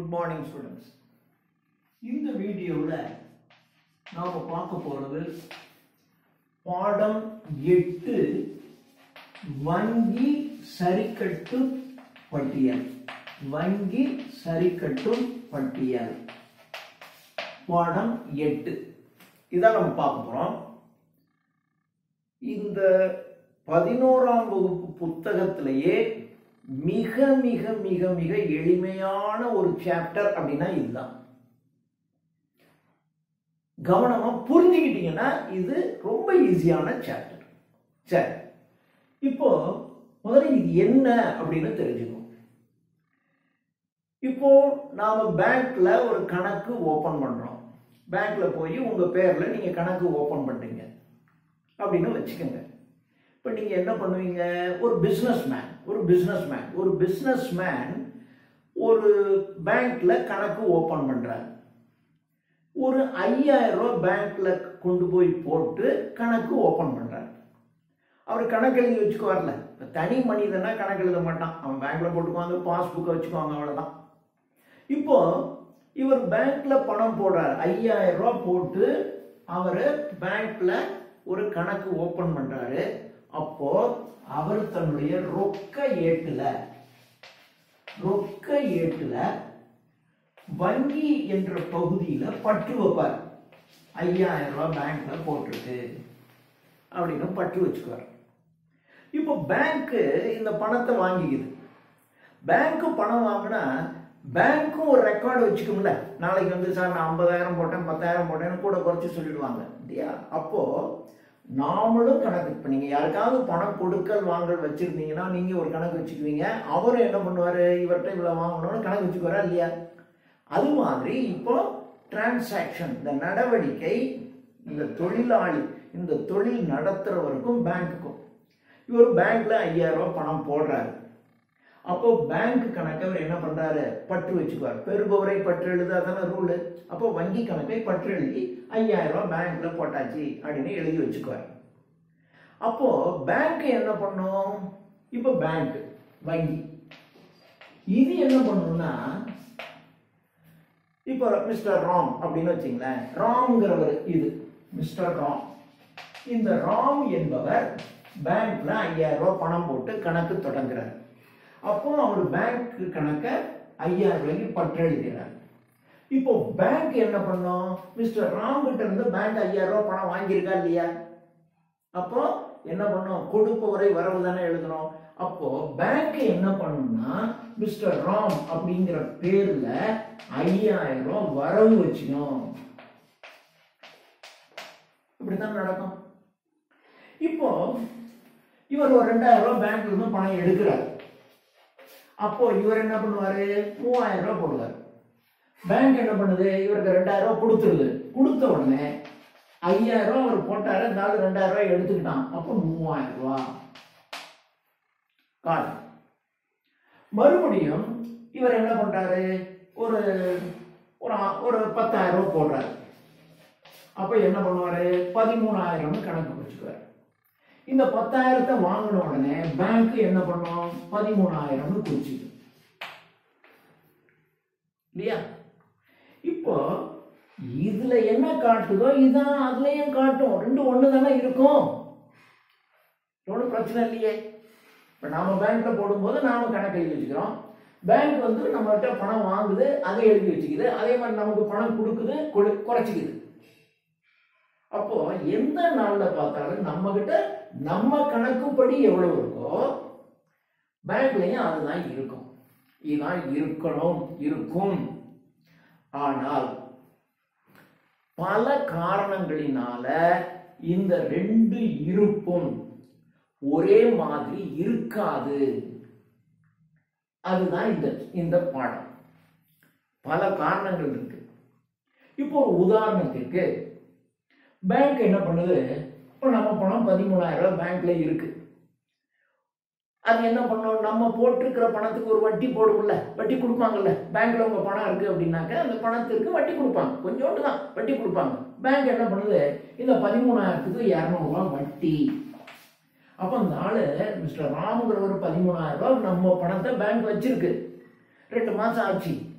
Good morning students இந்த வீடியோவில் நாம் பார்க்க போகிறது பாடம் எட்டு வங்கி சரிக்கட்டு பட்டியல் வங்கி சரிக்கட்டும் பட்டியல் பாடம் எட்டு இதான் நம்ம பார்க்க போகிறோம் இந்த பதினோராம் வகுப்பு புத்தகத்திலேயே மிக மிக மிக மிக எளிமையான ஒரு சாப்டர் அப்படின்னா இதுதான் கவனமா புரிஞ்சுக்கிட்டீங்கன்னா இது ரொம்ப ஈஸியான சாப்டர் சரி இப்போ முதல்ல இது என்ன அப்படின்னு தெரிஞ்சுக்கணும் இப்போ நாம பேங்க்ல ஒரு கணக்கு ஓபன் பண்றோம் பேங்க்ல போய் உங்க பேர்ல நீங்க கணக்கு ஓபன் பண்றீங்க அப்படின்னு வச்சுக்கோங்க இப்போ நீங்க என்ன பண்ணுவீங்க ஒரு பிசினஸ் மேன் ஒரு பிசினஸ் மேன் ஒரு பிசினஸ் மேன் ஒரு பேங்க்ல கணக்கு ஓபன் பண்றாரு ஒரு ஐயாயிரம் ரூபாய் பேங்க்ல கொண்டு போய் போட்டு கணக்கு ஓபன் பண்றாரு அவர் கணக்கு எழுதி வச்சுக்குவார்ல இப்ப தனி மனிதனா கணக்கு எழுத மாட்டான் அவன் பேங்க்ல போட்டுக்குவாங்க பாஸ்புக்கை வச்சுக்குவாங்க அவ்வளவுதான் இப்போ இவர் பேங்க்ல பணம் போடுறாரு ஐயாயிரம் ரூபாய் போட்டு அவர் பேங்க்ல ஒரு கணக்கு ஓபன் பண்றாரு அப்போ அவர் தன்னுடைய ரொக்க ஏட்டுல ரொக்க ஏட்டுல வங்கி என்ற பகுதியில பற்று வைப்பார் ஐயாயிரம் ரூபாய் பேங்க்ல போட்டிருக்கு அப்படின்னு பற்று வச்சுக்குவார் இப்போ பேங்க்கு இந்த பணத்தை வாங்கிக்குது பேங்க்கு பணம் வாங்கினா பேங்க்கும் ஒரு ரெக்கார்டு வச்சுக்கும்ல நாளைக்கு வந்து சார் நான் ஐம்பதாயிரம் போட்டேன் பத்தாயிரம் போட்டேன்னு கூட குறைச்சி சொல்லிடுவாங்க இல்லையா அப்போ நாமளும் கணக்கு இப்போ நீங்கள் யாருக்காவது பணம் கொடுக்கல் வாங்கல் வச்சிருந்தீங்கன்னா நீங்கள் ஒரு கணக்கு வச்சுக்குவீங்க அவரும் என்ன பண்ணுவார் இவர்கிட்ட இவ்வளோ வாங்கணும்னு கணக்கு வச்சுக்குவாரா இல்லையா அது மாதிரி இப்போ டிரான்சாக்ஷன் இந்த நடவடிக்கை இந்த தொழிலாளி இந்த தொழில் நடத்துறவருக்கும் பேங்க்குக்கும் இவர் பேங்க்ல ஐயாயிரம் ரூபாய் பணம் போடுறாரு அப்போ பேங்க் கணக்கை அவர் என்ன பண்றாரு பற்று வச்சுக்குவார் பெறுபவரை பற்று எழுதாதான ரூல் அப்போ வங்கி கணக்கை பற்று எழுதி ஐயாயிரம் ரூபாய் பேங்க்ல போட்டாச்சு அப்படின்னு எழுதி வச்சுக்குவார் அப்போ பேங்க் என்ன பண்ணும் இப்போ பேங்க் வங்கி இது என்ன பண்ணும்னா இப்போ மிஸ்டர் ராம் அப்படின்னு வச்சுங்களேன் ராம்ங்கிறவர் இது மிஸ்டர் ராம் இந்த ராம் என்பவர் பேங்க்ல ஐயாயிரம் ரூபாய் பணம் போட்டு கணக்கு தொடங்குறார் அப்போ அவர் பேங்க் கணக்கை ஐயாயிரம் ரூபாய்க்கு பற்று எழுதுகிறார் இப்போ பேங்க் என்ன பண்ணும் மிஸ்டர் ராம் கிட்ட இருந்து பேங்க் ஐயாயிரம் ரூபாய் பணம் வாங்கியிருக்கா இல்லையா அப்போ என்ன பண்ணும் கொடுப்பவரை வரவு தானே எழுதணும் அப்போ பேங்க் என்ன பண்ணும்னா மிஸ்டர் ராம் அப்படிங்கிற பேர்ல ஐயாயிரம் ரூபாய் வரவு வச்சுக்கணும் இப்படித்தான் நடக்கும் இப்போ இவர் ஒரு ரெண்டாயிரம் ரூபாய் பேங்க்ல இருந்து பணம் எடுக்கிறார் அப்போ இவர் என்ன பண்ணுவாரு மூவாயிரம் ரூபாய் போடுவார் பேங்க் என்ன பண்ணுது இவருக்கு ரெண்டாயிரம் ரூபாய் கொடுத்துருது கொடுத்த உடனே ஐயாயிரம் ரூபாய் அவர் போட்டாரு இருந்தாலும் ரெண்டாயிரம் ரூபாய் எடுத்துக்கிட்டான் அப்போ மூவாயிரம் ரூபாய் காலம் மறுபடியும் இவர் என்ன பண்றாரு ஒரு ஒரு ஆ- ஒரு பத்தாயிரம் ரூபாய் போடுறாரு அப்போ என்ன பண்ணுவாரு பதிமூணாயிரம்னு கணக்கு வச்சுக்குவார் இந்த பத்தாயிரத்தை வாங்கின உடனே பேங்க் என்ன பண்ணும் பதிமூணாயிரம்னு குறிச்சுது இல்லையா இப்போ இதுல என்ன காட்டுதோ இதான் அதுலயும் காட்டும் ரெண்டு ஒண்ணு தானே இருக்கும் ஒன்றும் பிரச்சனை இல்லையே இப்போ நாம பேங்க்ல போடும்போது நாம கணக்கு எழுதி வச்சுக்கிறோம் பேங்க் வந்து நம்மகிட்ட பணம் வாங்குது அதை எழுதி வச்சுக்குது அதே மாதிரி நமக்கு பணம் கொடுக்குது கொடு- குறைச்சிக்குது அப்போ எந்த நாள்ல பார்த்தாலும் நம்ம கிட்ட நம்ம கணக்குப்படி எவ்வளவு இருக்கோ பேங்க்லயும் அதுதான் இருக்கும் இதுதான் இருக்கணும் இருக்கும் ஆனால் பல காரணங்களினால இந்த ரெண்டு இருப்பும் ஒரே மாதிரி இருக்காது அதுதான் இந்த இந்த பாடம் பல காரணங்கள் இருக்கு இப்போ ஒரு உதாரணத்திற்கு பேங்க் என்ன பண்ணுது இப்போ நம்ம பணம் பதிமூணாயிரம் ரூபாய் பேங்க்ல இருக்கு அது என்ன பண்ணும் நம்ம போட்டிருக்கிற பணத்துக்கு ஒரு வட்டி போடுவோம்ல வட்டி கொடுப்பாங்கல்ல பேங்க்ல உங்க பணம் இருக்கு அப்படின்னாக்க அந்த பணத்திற்கு வட்டி கொடுப்பாங்க கொஞ்சோண்டு தான் வட்டி கொடுப்பாங்க பேங்க் என்ன பண்ணுது இந்த பதிமூணாயிரத்துக்கு இரநூறுவா வட்டி அப்போ அந்த ஆளு மிஸ்டர் ராமுங்கிறவர் பதிமூணாயிரம் ரூபாய் நம்ம பணத்தை பேங்க் வச்சிருக்கு ரெண்டு மாசம் ஆச்சு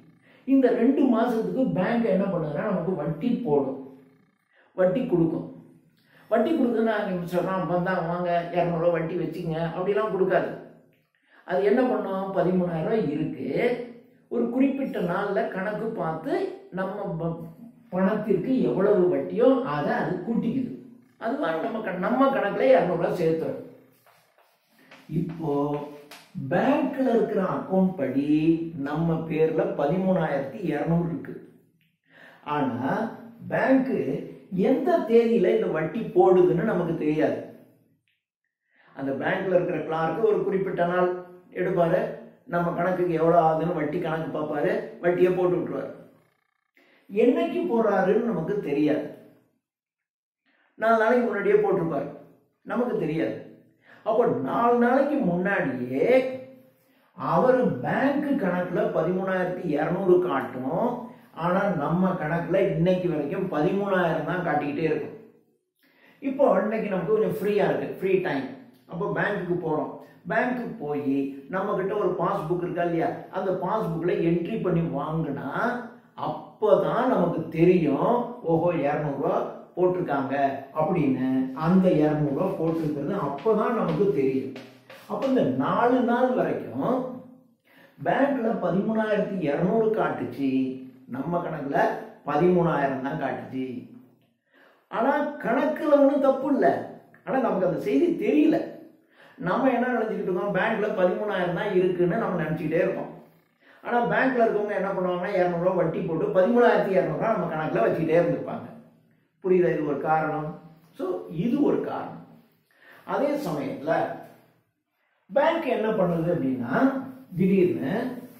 இந்த ரெண்டு மாசத்துக்கு பேங்க் என்ன பண்ணுதுன்னா நமக்கு வட்டி போடும் வட்டி கொடுக்கும் வட்டி கொடுக்குன்னா சொல்கிறான் வந்தாங்க வாங்க இரநூறுவா வட்டி வச்சுங்க அப்படிலாம் கொடுக்காது அது என்ன பண்ணும் பதிமூணாயிரம் ரூபாய் இருக்கு ஒரு குறிப்பிட்ட நாளில் கணக்கு பார்த்து நம்ம ப- பணத்திற்கு எவ்வளவு வட்டியோ அதை அது கூட்டிக்குது அதுதான் நம்ம க- நம்ம கணக்கில் இரநூறுவா சேர்த்துறோம் இப்போ பேங்க்ல இருக்கிற அக்கௌண்ட் படி நம்ம பேர்ல பதிமூணாயிரத்தி இரநூறு இருக்கு ஆனா பேங்க் எந்த தேதியில இந்த வட்டி போடுதுன்னு நமக்கு தெரியாது அந்த பேங்க்ல இருக்கிற கிளார்க்கு ஒரு குறிப்பிட்ட நாள் எடுப்பாரு நம்ம கணக்குக்கு எவ்வளோ ஆகுதுன்னு வட்டி கணக்கு பார்ப்பாரு வட்டியை போட்டு விட்டுருவாரு என்னைக்கு போடுறாருன்னு நமக்கு தெரியாது நாலு நாளைக்கு முன்னாடியே போட்டிருப்பாரு நமக்கு தெரியாது அப்போ நாலு நாளைக்கு முன்னாடியே அவர் பேங்க் கணக்குல பதிமூணாயிரத்தி இரநூறு காட்டும் ஆனா நம்ம கணக்குல இன்னைக்கு வரைக்கும் பதிமூணாயிரம் தான் காட்டிக்கிட்டே இருக்கும் இப்போ இன்னைக்கு நமக்கு கொஞ்சம் ஃப்ரீயா இருக்கு ஃப்ரீ டைம் அப்போ பேங்க்குக்கு போறோம் பேங்க்குக்கு போய் நம்ம கிட்ட ஒரு பாஸ்புக் இருக்கா இல்லையா அந்த பாஸ்புக்ல என்ட்ரி பண்ணி வாங்கினா அப்பதான் நமக்கு தெரியும் ஓஹோ இரநூறுவா போட்டிருக்காங்க அப்படின்னு அந்த இரநூறுவா போட்டிருக்கிறது அப்பதான் நமக்கு தெரியும் அப்போ இந்த நாலு நாள் வரைக்கும் பேங்க்ல பதிமூணாயிரத்தி இரநூறு காட்டுச்சு நம்ம கணக்குல பதிமூணாயிரம் தான் காட்டுச்சு ஆனா கணக்குல ஒன்றும் தப்பு இல்லை ஆனா நமக்கு அந்த செய்தி தெரியல நம்ம என்ன நினைச்சுக்கிட்டு இருக்கோம் பேங்க்ல பதிமூணாயிரம் தான் இருக்குன்னு நம்ம நினைச்சுக்கிட்டே இருக்கோம் ஆனா பேங்க்ல இருக்கவங்க என்ன பண்ணுவாங்கன்னா இரநூறுவா வட்டி போட்டு பதிமூணாயிரத்தி இரநூறுவா நம்ம கணக்குல வச்சுக்கிட்டே இருந்திருப்பாங்க புரியுதா இது ஒரு காரணம் ஸோ இது ஒரு காரணம் அதே சமயத்துல பேங்க் என்ன பண்ணுது அப்படின்னா திடீர்னு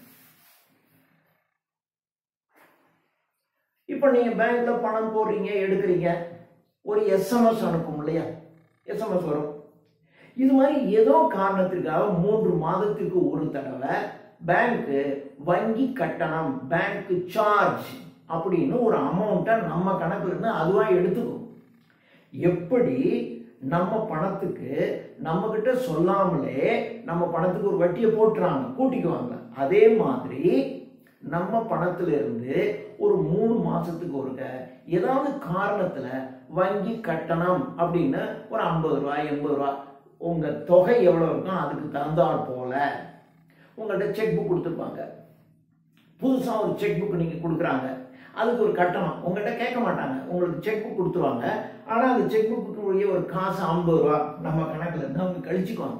இப்போ நீங்க பேங்க்ல பணம் போடுறீங்க எடுக்கிறீங்க ஒரு எஸ்எம்எஸ் அனுப்பும் இல்லையா எஸ்எம்எஸ் வரும் இது மாதிரி ஏதோ காரணத்திற்காக மூன்று மாதத்திற்கு ஒரு தடவை பேங்க் வங்கி கட்டணம் பேங்க் சார்ஜ் அப்படின்னு ஒரு அமௌண்ட்டை நம்ம கணக்குல இருந்து அதுவா எடுத்துக்கும் எப்படி நம்ம பணத்துக்கு நம்ம கிட்ட சொல்லாமலே நம்ம பணத்துக்கு ஒரு வட்டியை போட்டுறாங்க கூட்டிக்குவாங்க அதே மாதிரி நம்ம பணத்துல இருந்து ஒரு மூணு மாசத்துக்கு ஒருக்க ஏதாவது காரணத்துல வங்கி கட்டணம் அப்படின்னு ஒரு ஐம்பது ரூபாய் எண்பது ரூபாய் உங்க தொகை எவ்வளவு இருக்கும் அதுக்கு தகுந்தாற் போல உங்கள்கிட்ட செக் புக் கொடுத்துருப்பாங்க புதுசா ஒரு செக் புக் நீங்க கொடுக்குறாங்க அதுக்கு ஒரு கட்டணம் உங்கள்கிட்ட கேட்க மாட்டாங்க உங்களுக்கு செக் புக் கொடுத்துருவாங்க ஆனா அந்த செக் புக்குடைய ஒரு காசு ஐம்பது ரூபா நம்ம கணக்குல இருந்து அவங்க கழிச்சுக்குவாங்க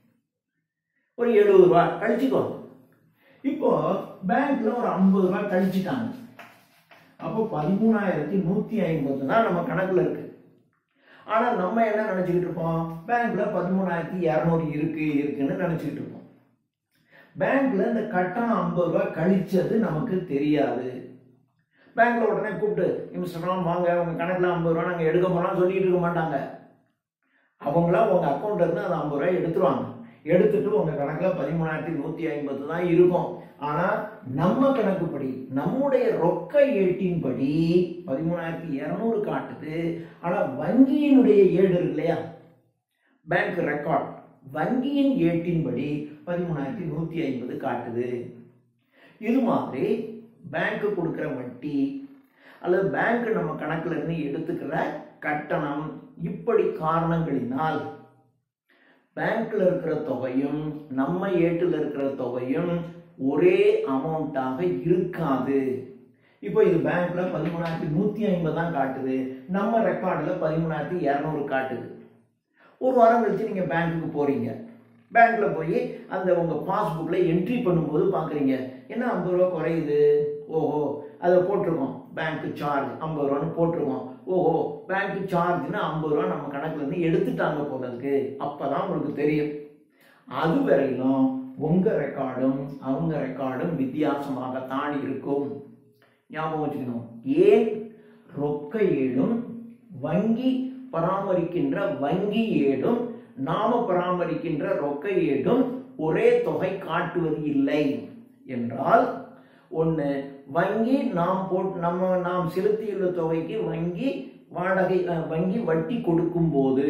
ஒரு எழுபது ரூபா கழிச்சுக்குவாங்க இப்போ பேங்க்ல ஒரு ஐம்பது ரூபாய் கழிச்சுட்டாங்க அப்போ பதிமூணாயிரத்தி நூத்தி ஐம்பது தான் நம்ம கணக்குல இருக்கு ஆனா நம்ம என்ன நினைச்சுக்கிட்டு இருப்போம் பேங்க்ல பதிமூணாயிரத்தி இரநூறு இருக்கு இருக்குன்னு நினைச்சுக்கிட்டு இருப்போம் பேங்க்ல இந்த கட்டணம் ஐம்பது ரூபாய் கழிச்சது நமக்கு தெரியாது பேங்க்ல உடனே கூப்பிட்டு மிஸ்டர் ராம் வாங்க உங்க கணக்குல ஐம்பது ரூபா நாங்க எடுக்க போறோம் சொல்லிட்டு இருக்க மாட்டாங்க அவங்களா உங்க அக்கௌண்ட்ல இருந்து அந்த ஐம்பது ரூபாய் எடுத்துருவாங்க எடுத்துட்டு உங்க கணக்குல பதிமூணாயிரத்தி நூத்தி ஐம்பது தான் இருக்கும் ஆனா நம்ம கணக்குப்படி நம்முடைய ரொக்க ஏட்டின் படி பதிமூணாயிரத்தி இருநூறு காட்டுது ஆனா வங்கியினுடைய ஏடு இருக்கு இல்லையா பேங்க் ரெக்கார்ட் வங்கியின் ஏட்டின்படி பதிமூணாயிரத்தி நூத்தி ஐம்பது காட்டுது இது மாதிரி பேங்க் கொடுக்குற வட்டி அல்லது பேங்க் நம்ம கணக்குல இருந்து எடுத்துக்கிற கட்டணம் இப்படி காரணங்களினால் பேங்க்ல இருக்கிற தொகையும் நம்ம ஏட்டுல இருக்கிற தொகையும் ஒரே அமௌண்ட்டாக இருக்காது இப்போ இது பேங்க்ல பதிமூணாயிரத்தி நூத்தி ஐம்பது தான் காட்டுது நம்ம ரெக்கார்டுல பதிமூணாயிரத்தி இரநூறு காட்டுது ஒரு வாரம் கழிச்சு நீங்க பேங்க்குக்கு போறீங்க பேங்க்ல போய் அந்த உங்க பாஸ்புக்ல என்ட்ரி பண்ணும்போது பாக்குறீங்க என்ன ஐம்பது ரூபா குறையுது ஓஹோ அதை போட்டிருக்கோம் பேங்க் சார்ஜ் ஐம்பது ரூபான்னு போட்டிருக்கோம் ஓஹோ பேங்க் சார்ஜ்னு ஐம்பது ரூபா நம்ம கணக்குல இருந்து எடுத்துட்டாங்க போல இருக்கு அப்பதான் உங்களுக்கு தெரியும் அது வரையிலும் உங்க ரெக்கார்டும் அவங்க ரெக்கார்டும் வித்தியாசமாகத்தான் இருக்கும் ஞாபகம் வச்சுக்கணும் ஏன் ரொக்க ஏடும் வங்கி பராமரிக்கின்ற வங்கி ஏடும் நாம பராமரிக்கின்ற ரொக்க ஏடும் ஒரே தொகை காட்டுவது இல்லை என்றால் ஒன்று வங்கி நாம் போட் நம்ம நாம் செலுத்தியுள்ள தொகைக்கு வங்கி வாடகை அஹ், வங்கி வட்டி கொடுக்கும் போது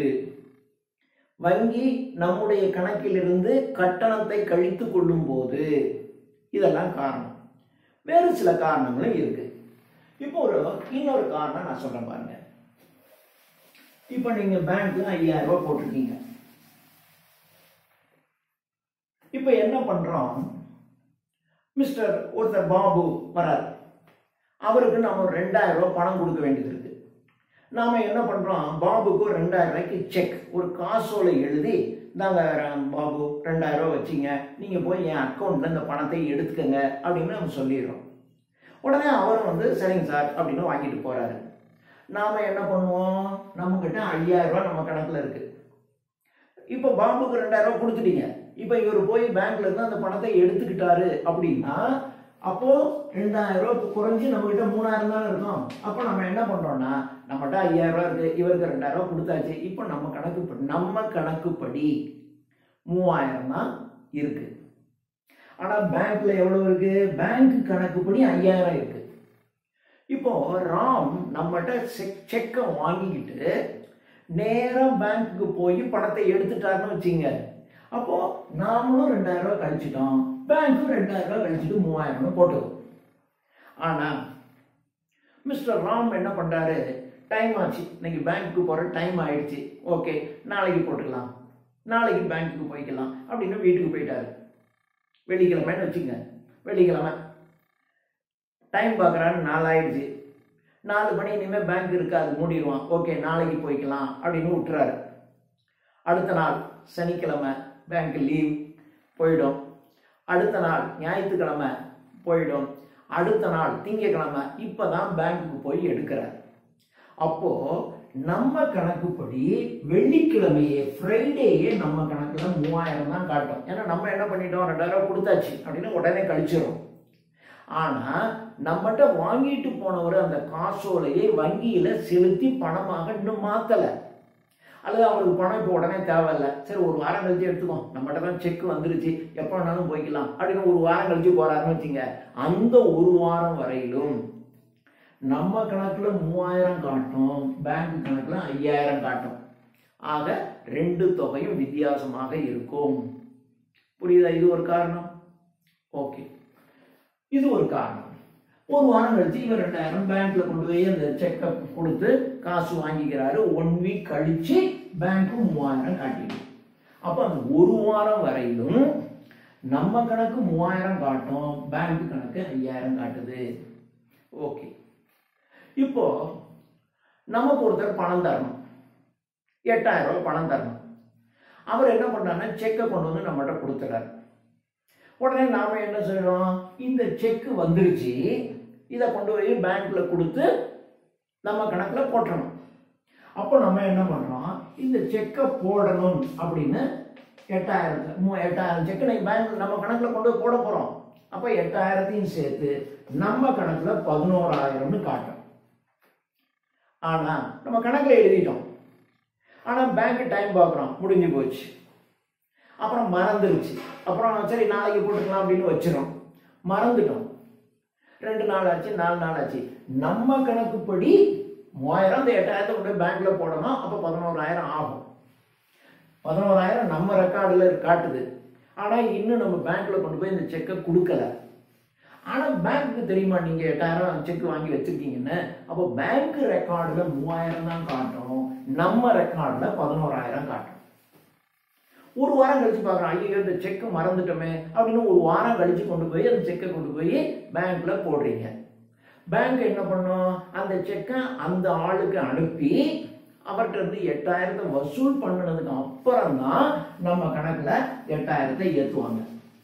வங்கி நம்முடைய கணக்கிலிருந்து கட்டணத்தை கழித்து கொள்ளும் போது இதெல்லாம் காரணம் வேறு சில காரணங்களும் இருக்கு இப்போ ஒரு இன்னொரு காரணம் நான் சொல்றேன் பாருங்க இப்போ நீங்க பேங்க்ல ஐயாயிரம் ரூபாய் போட்டிருக்கீங்க இப்போ என்ன பண்றோம் மிஸ்டர் ஒருத்தர் பாபு வரார் அவருக்கு நாம ஒரு ரெண்டாயிரம் ரூபாய் பணம் கொடுக்க வேண்டியது இருக்கு நாம என்ன பண்றோம் பாபுக்கு ஒரு ரெண்டாயிரம் ரூபாய்க்கு செக் ஒரு காசோலை எழுதி இந்தாங்க ர- பாபு ரெண்டாயிரம் ரூபாய் வச்சிங்க நீங்க போய் என் அக்கௌண்ட்ல இந்த பணத்தை எடுத்துக்கங்க அப்படின்னு நம்ம சொல்லிடுறோம் உடனே அவர் வந்து சரிங்க சார் அப்படின்னு வாங்கிட்டு போறாரு நாம என்ன பண்ணுவோம் நம்ம கிட்ட ஐயாயிரம் ரூபாய் நம்ம கணக்குல இருக்கு இப்போ பாபுக்கு ரெண்டாயிரம் ரூபாய் கொடுத்துட்டீங்க இப்போ இவர் போய் பேங்க்ல இருந்து அந்த பணத்தை எடுத்துக்கிட்டாரு அப்படின்னா அப்போ ரெண்டாயிரம் ரூபாய் குறைஞ்சு நம்ம கிட்ட மூணாயிரம் தானே இருக்கும் அப்போ நம்ம என்ன பண்றோம்னா நம்மகிட்ட ஐயாயிரம் ரூபாய் இருக்கு இவருக்கு ரெண்டாயிரம் ரூபாய் கொடுத்தாச்சு இப்போ நம்ம கணக்கு நம்ம கணக்குப்படி மூவாயிரம் தான் இருக்கு ஆனா பேங்க்ல எவ்வளவு இருக்கு பேங்க் கணக்குப்படி ஐயாயிரம் இருக்கு இப்போ ராம் நம்மகிட்ட செக் செக்கை வாங்கிக்கிட்டு நேரா பேங்க்குக்கு போய் பணத்தை எடுத்துட்டாருன்னு வச்சுங்க அப்போ நாமளும் ரெண்டாயிரம் ரூபாய் கழிச்சிட்டோம் பேங்க்கும் ரெண்டாயிரம் ரூபாய் கழிச்சிட்டு மூவாயிரம்னு போட்டுக்கும் ஆனா மிஸ்டர் ராம் என்ன பண்றாரு டைம் ஆச்சு இன்னைக்கு பேங்க்குக்கு போற டைம் ஆயிடுச்சு ஓகே நாளைக்கு போட்டுக்கலாம் நாளைக்கு பேங்க்குக்கு போய்க்கலாம் அப்படின்னு வீட்டுக்கு போயிட்டாரு வெள்ளிக்கிழமைன்னு வச்சுங்க வெள்ளிக்கிழமை டைம் பார்க்குறாரு நாலு ஆயிடுச்சு நாலு மணி இனிமேல் பேங்க் இருக்காது மூடிடுவான் ஓகே நாளைக்கு போய்க்கலாம் அப்படின்னு விட்டுறாரு அடுத்த நாள் சனிக்கிழமை பேங்க் லீவ் போயிடும் அடுத்த நாள் ஞாயிற்றுக்கிழமை போயிடும் அடுத்த நாள் திங்கக்கிழமை இப்போ தான் பேங்க்குக்கு போய் எடுக்கிறார் அப்போ நம்ம கணக்குப்படி வெள்ளிக்கிழமையே ஃப்ரைடேயே நம்ம கணக்குல மூவாயிரம் தான் காட்டும் ஏன்னா நம்ம என்ன பண்ணிட்டோம் ரெண்டாயிரம் ரூபாய் கொடுத்தாச்சு அப்படின்னு உடனே கழிச்சிடும் ஆனா நம்மகிட்ட வாங்கிட்டு போனவர் அந்த காசோலையை வங்கியில செலுத்தி பணமாக இன்னும் மாத்தல அல்லது அவருக்கு பணம் இப்போ உடனே தேவையில்ல சரி ஒரு வாரம் கழிச்சு எடுத்துக்கோ நம்மகிட்ட தான் செக் வந்துருச்சு எப்போ வேணாலும் போய்க்கலாம் அப்படின்னு ஒரு வாரம் கழிச்சு போறாருன்னு வச்சுங்க அந்த ஒரு வாரம் வரையிலும் நம்ம கணக்குல மூவாயிரம் காட்டும் பேங்க் கணக்குல ஐயாயிரம் காட்டும் ஆக ரெண்டு தொகையும் வித்தியாசமாக இருக்கும் புரியுதா இது ஒரு காரணம் ஓகே இது ஒரு காரணம் ஒரு வாரம் கழிச்சு இவர் ரெண்டாயிரம் பேங்க்ல கொண்டு போய் அந்த செக்கை கொடுத்து காசு வாங்கிக்கிறாரு ஒன் வீக் கழிச்சு பேங்க்கு மூவாயிரம் காட்டிடும் அப்போ அந்த ஒரு வாரம் வரையிலும் நம்ம கணக்கு மூவாயிரம் காட்டும் பேங்க் கணக்கு ஐயாயிரம் காட்டுது ஓகே இப்போ நமக்கு ஒருத்தர் பணம் தரணும் எட்டாயிரம் ரூபாய் பணம் தரணும் அவர் என்ன பண்ணாருன்னா செக்கை கொண்டு வந்து நம்மகிட்ட கொடுத்துறாரு உடனே நாம என்ன செய்யணும் இந்த செக் வந்துருச்சு இதை கொண்டு போய் பேங்க்ல கொடுத்து நம்ம கணக்குல போட்டணும் அப்போ நம்ம என்ன பண்றோம் இந்த செக்கை போடணும் அப்படின்னு எட்டாயிரத்து மூ எட்டாயிரம் செக்கு நீங்கள் பேங்க் நம்ம கணக்குல கொண்டு போய் போட போறோம் அப்போ எட்டாயிரத்தையும் சேர்த்து நம்ம கணக்குல பதினோராயிரம்னு காட்டும் ஆனா நம்ம கணக்குல எழுதிட்டோம் ஆனா பேங்க் டைம் பார்க்குறோம் முடிஞ்சு போச்சு அப்புறம் மறந்துருச்சு அப்புறம் சரி நாளைக்கு போட்டுக்கலாம் அப்படின்னு வச்சிரும் மறந்துட்டோம் ரெண்டு நாள் ஆச்சு நாலு நாள் ஆச்சு நம்ம கணக்குப்படி மூவாயிரம் இந்த எட்டாயிரத்தை கொண்டு போய் பேங்க்ல போடணும் அப்போ பதினோராயிரம் ஆகும் பதினோராயிரம் நம்ம ரெக்கார்டில் காட்டுது ஆனால் இன்னும் நம்ம பேங்க்ல கொண்டு போய் இந்த செக்கை கொடுக்கல ஆனால் பேங்க்குக்கு தெரியுமா நீங்கள் எட்டாயிரம் செக் வாங்கி வச்சிருக்கீங்கன்னு அப்போ பேங்க் ரெக்கார்டில் மூவாயிரம் தான் காட்டும் நம்ம ரெக்கார்டில் பதினோராயிரம் காட்டும் ஒரு வாரம் கழிச்சு பார்க்குறோம் ஐயோ இந்த செக் மறந்துட்டோமே அப்படின்னு ஒரு வாரம் கழிச்சு கொண்டு போய் அந்த செக்கை கொண்டு போய் பேங்க்ல போடுறீங்க பேங்க் என்ன பண்ணும் அந்த செக்கை அந்த ஆளுக்கு அனுப்பி அவர்கிட்ட இருந்து எட்டாயிரத்தை வசூல் பண்ணினதுக்கு அப்புறம் தான் நம்ம கணக்குல எட்டாயிரத்தை ஏற்றுவாங்க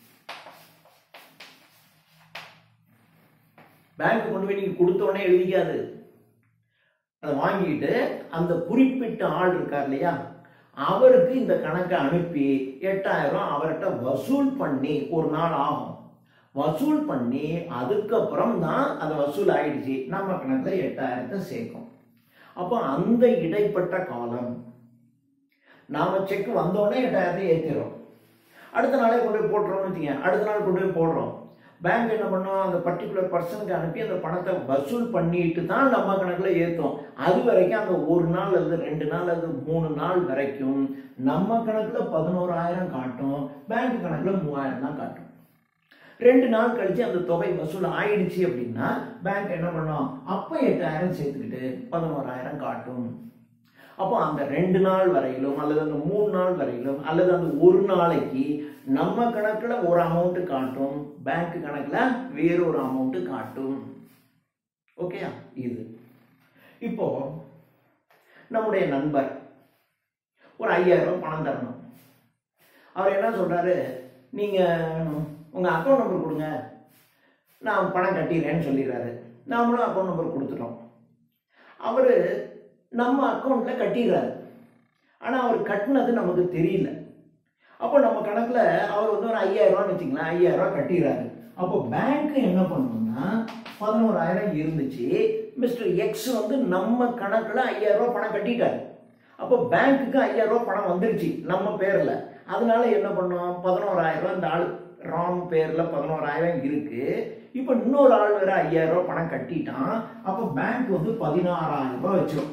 பேங்க் கொண்டு போய் நீங்க கொடுத்த உடனே எழுதிக்காது அதை வாங்கிட்டு அந்த குறிப்பிட்ட ஆள் இருக்கார் இல்லையா அவருக்கு இந்த கணக்கை அனுப்பி எட்டாயிரம் அவர்கிட்ட வசூல் பண்ணி ஒரு நாள் ஆகும் வசூல் பண்ணி அதுக்கப்புறம் தான் அது வசூல் ஆயிடுச்சு நம்ம கணக்குல எட்டாயிரத்தை சேர்க்கும் அப்போ அந்த இடைப்பட்ட காலம் நாம செக் வந்தோடனே எட்டாயிரத்தை ஏற்றிடும் அடுத்த நாளே கொண்டு போய் போட்டுறோம்னு வச்சுங்க அடுத்த நாள் கொண்டு போய் போடுறோம் பேங்க் என்ன பண்ணும் அந்த பர்டிகுலர் பர்சனுக்கு அனுப்பி அந்த பணத்தை வசூல் பண்ணிட்டு தான் நம்ம கணக்கில் ஏற்றும் அது வரைக்கும் அந்த ஒரு நாள் அல்லது ரெண்டு நாள் அல்லது மூணு நாள் வரைக்கும் நம்ம கணக்கில் பதினோராயிரம் காட்டும் பேங்க் கணக்கில் மூவாயிரம் தான் காட்டும் ரெண்டு நாள் கழிச்சு அந்த தொகை வசூல் ஆயிடுச்சு அப்படின்னா பேங்க் என்ன பண்ணும் அப்போ எட்டாயிரம் சேர்த்துக்கிட்டு பதினோராயிரம் காட்டும் அப்போ அந்த ரெண்டு நாள் வரையிலும் அல்லது அந்த மூணு நாள் வரையிலும் அல்லது அந்த ஒரு நாளைக்கு நம்ம கணக்குல ஒரு அமௌண்ட் காட்டும் பேங்க் கணக்குல வேற ஒரு அமௌண்ட் காட்டும் ஓகேயா இது இப்போ நம்முடைய நண்பர் ஒரு ஐயாயிரம் ரூபாய் பணம் தரணும் அவர் என்ன சொல்றாரு நீங்க உங்க அக்கௌண்ட் நம்பர் கொடுங்க நான் பணம் கட்டிடுறேன்னு சொல்லிடுறாரு நாமளும் அக்கௌண்ட் நம்பர் கொடுத்துட்டோம் அவர் நம்ம அக்கௌண்ட்ல கட்டிடுறாரு ஆனா அவர் கட்டினது நமக்கு தெரியல அப்போ நம்ம கணக்குல அவர் வந்து ஒரு ஐயாயிரம் ரூபான்னு வச்சுங்களேன் ஐயாயிரம் ரூபாய் கட்டிடுறாரு அப்போ பேங்க் என்ன பண்ணணும்னா பதினோராயிரம் இருந்துச்சு மிஸ்டர் எக்ஸ் வந்து நம்ம கணக்குல ஐயாயிரம் ரூபாய் பணம் கட்டிட்டாரு அப்போ பேங்க்குக்கு ஐயாயிரம் ரூபாய் பணம் வந்துருச்சு நம்ம பேர்ல அதனால என்ன பண்ணோம் பதினோராயிரம் ரூபாய் இந்த ஆள் ராம் பேர்ல பதினோராயிரம் இருக்கு இப்போ இன்னொரு ஆள் வேற ஐயாயிரம் ரூபாய் பணம் கட்டிட்டான் அப்போ பேங்க் வந்து பதினாறாயிரம் ரூபாய் வச்சிரும்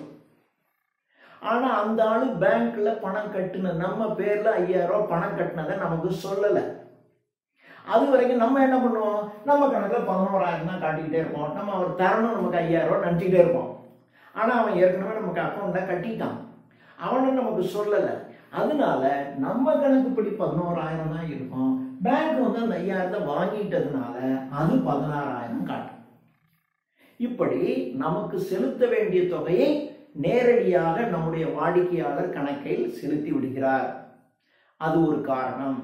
ஆனா அந்த ஆளு பேங்க்ல பணம் கட்டுன நம்ம பேர்ல ஐயாயிரம் ரூபாய் பணம் கட்டினதை நமக்கு சொல்லல அது வரைக்கும் நம்ம என்ன பண்ணுவோம் நம்ம கணக்குல பதினோராயிரம் தான் காட்டிக்கிட்டே இருப்போம் நம்ம அவர் தரணும் நமக்கு ஐயாயிரம் ரூபாய் நினச்சிக்கிட்டே இருப்போம் ஆனா அவன் ஏற்கனவே நமக்கு அக்கௌண்ட்ல கட்டிட்டான் அவனும் நமக்கு சொல்லல அதனால நம்ம கணக்குப்படி பதினோராயிரம் தான் இருக்கும் பேங்க் வந்து அந்த ஐயாயிரத்தை வாங்கிட்டதுனால அது பதினாறாயிரம் காட்டும் இப்படி நமக்கு செலுத்த வேண்டிய தொகையை நேரடியாக நம்முடைய வாடிக்கையாளர் கணக்கில் செலுத்தி விடுகிறார் அது ஒரு காரணம்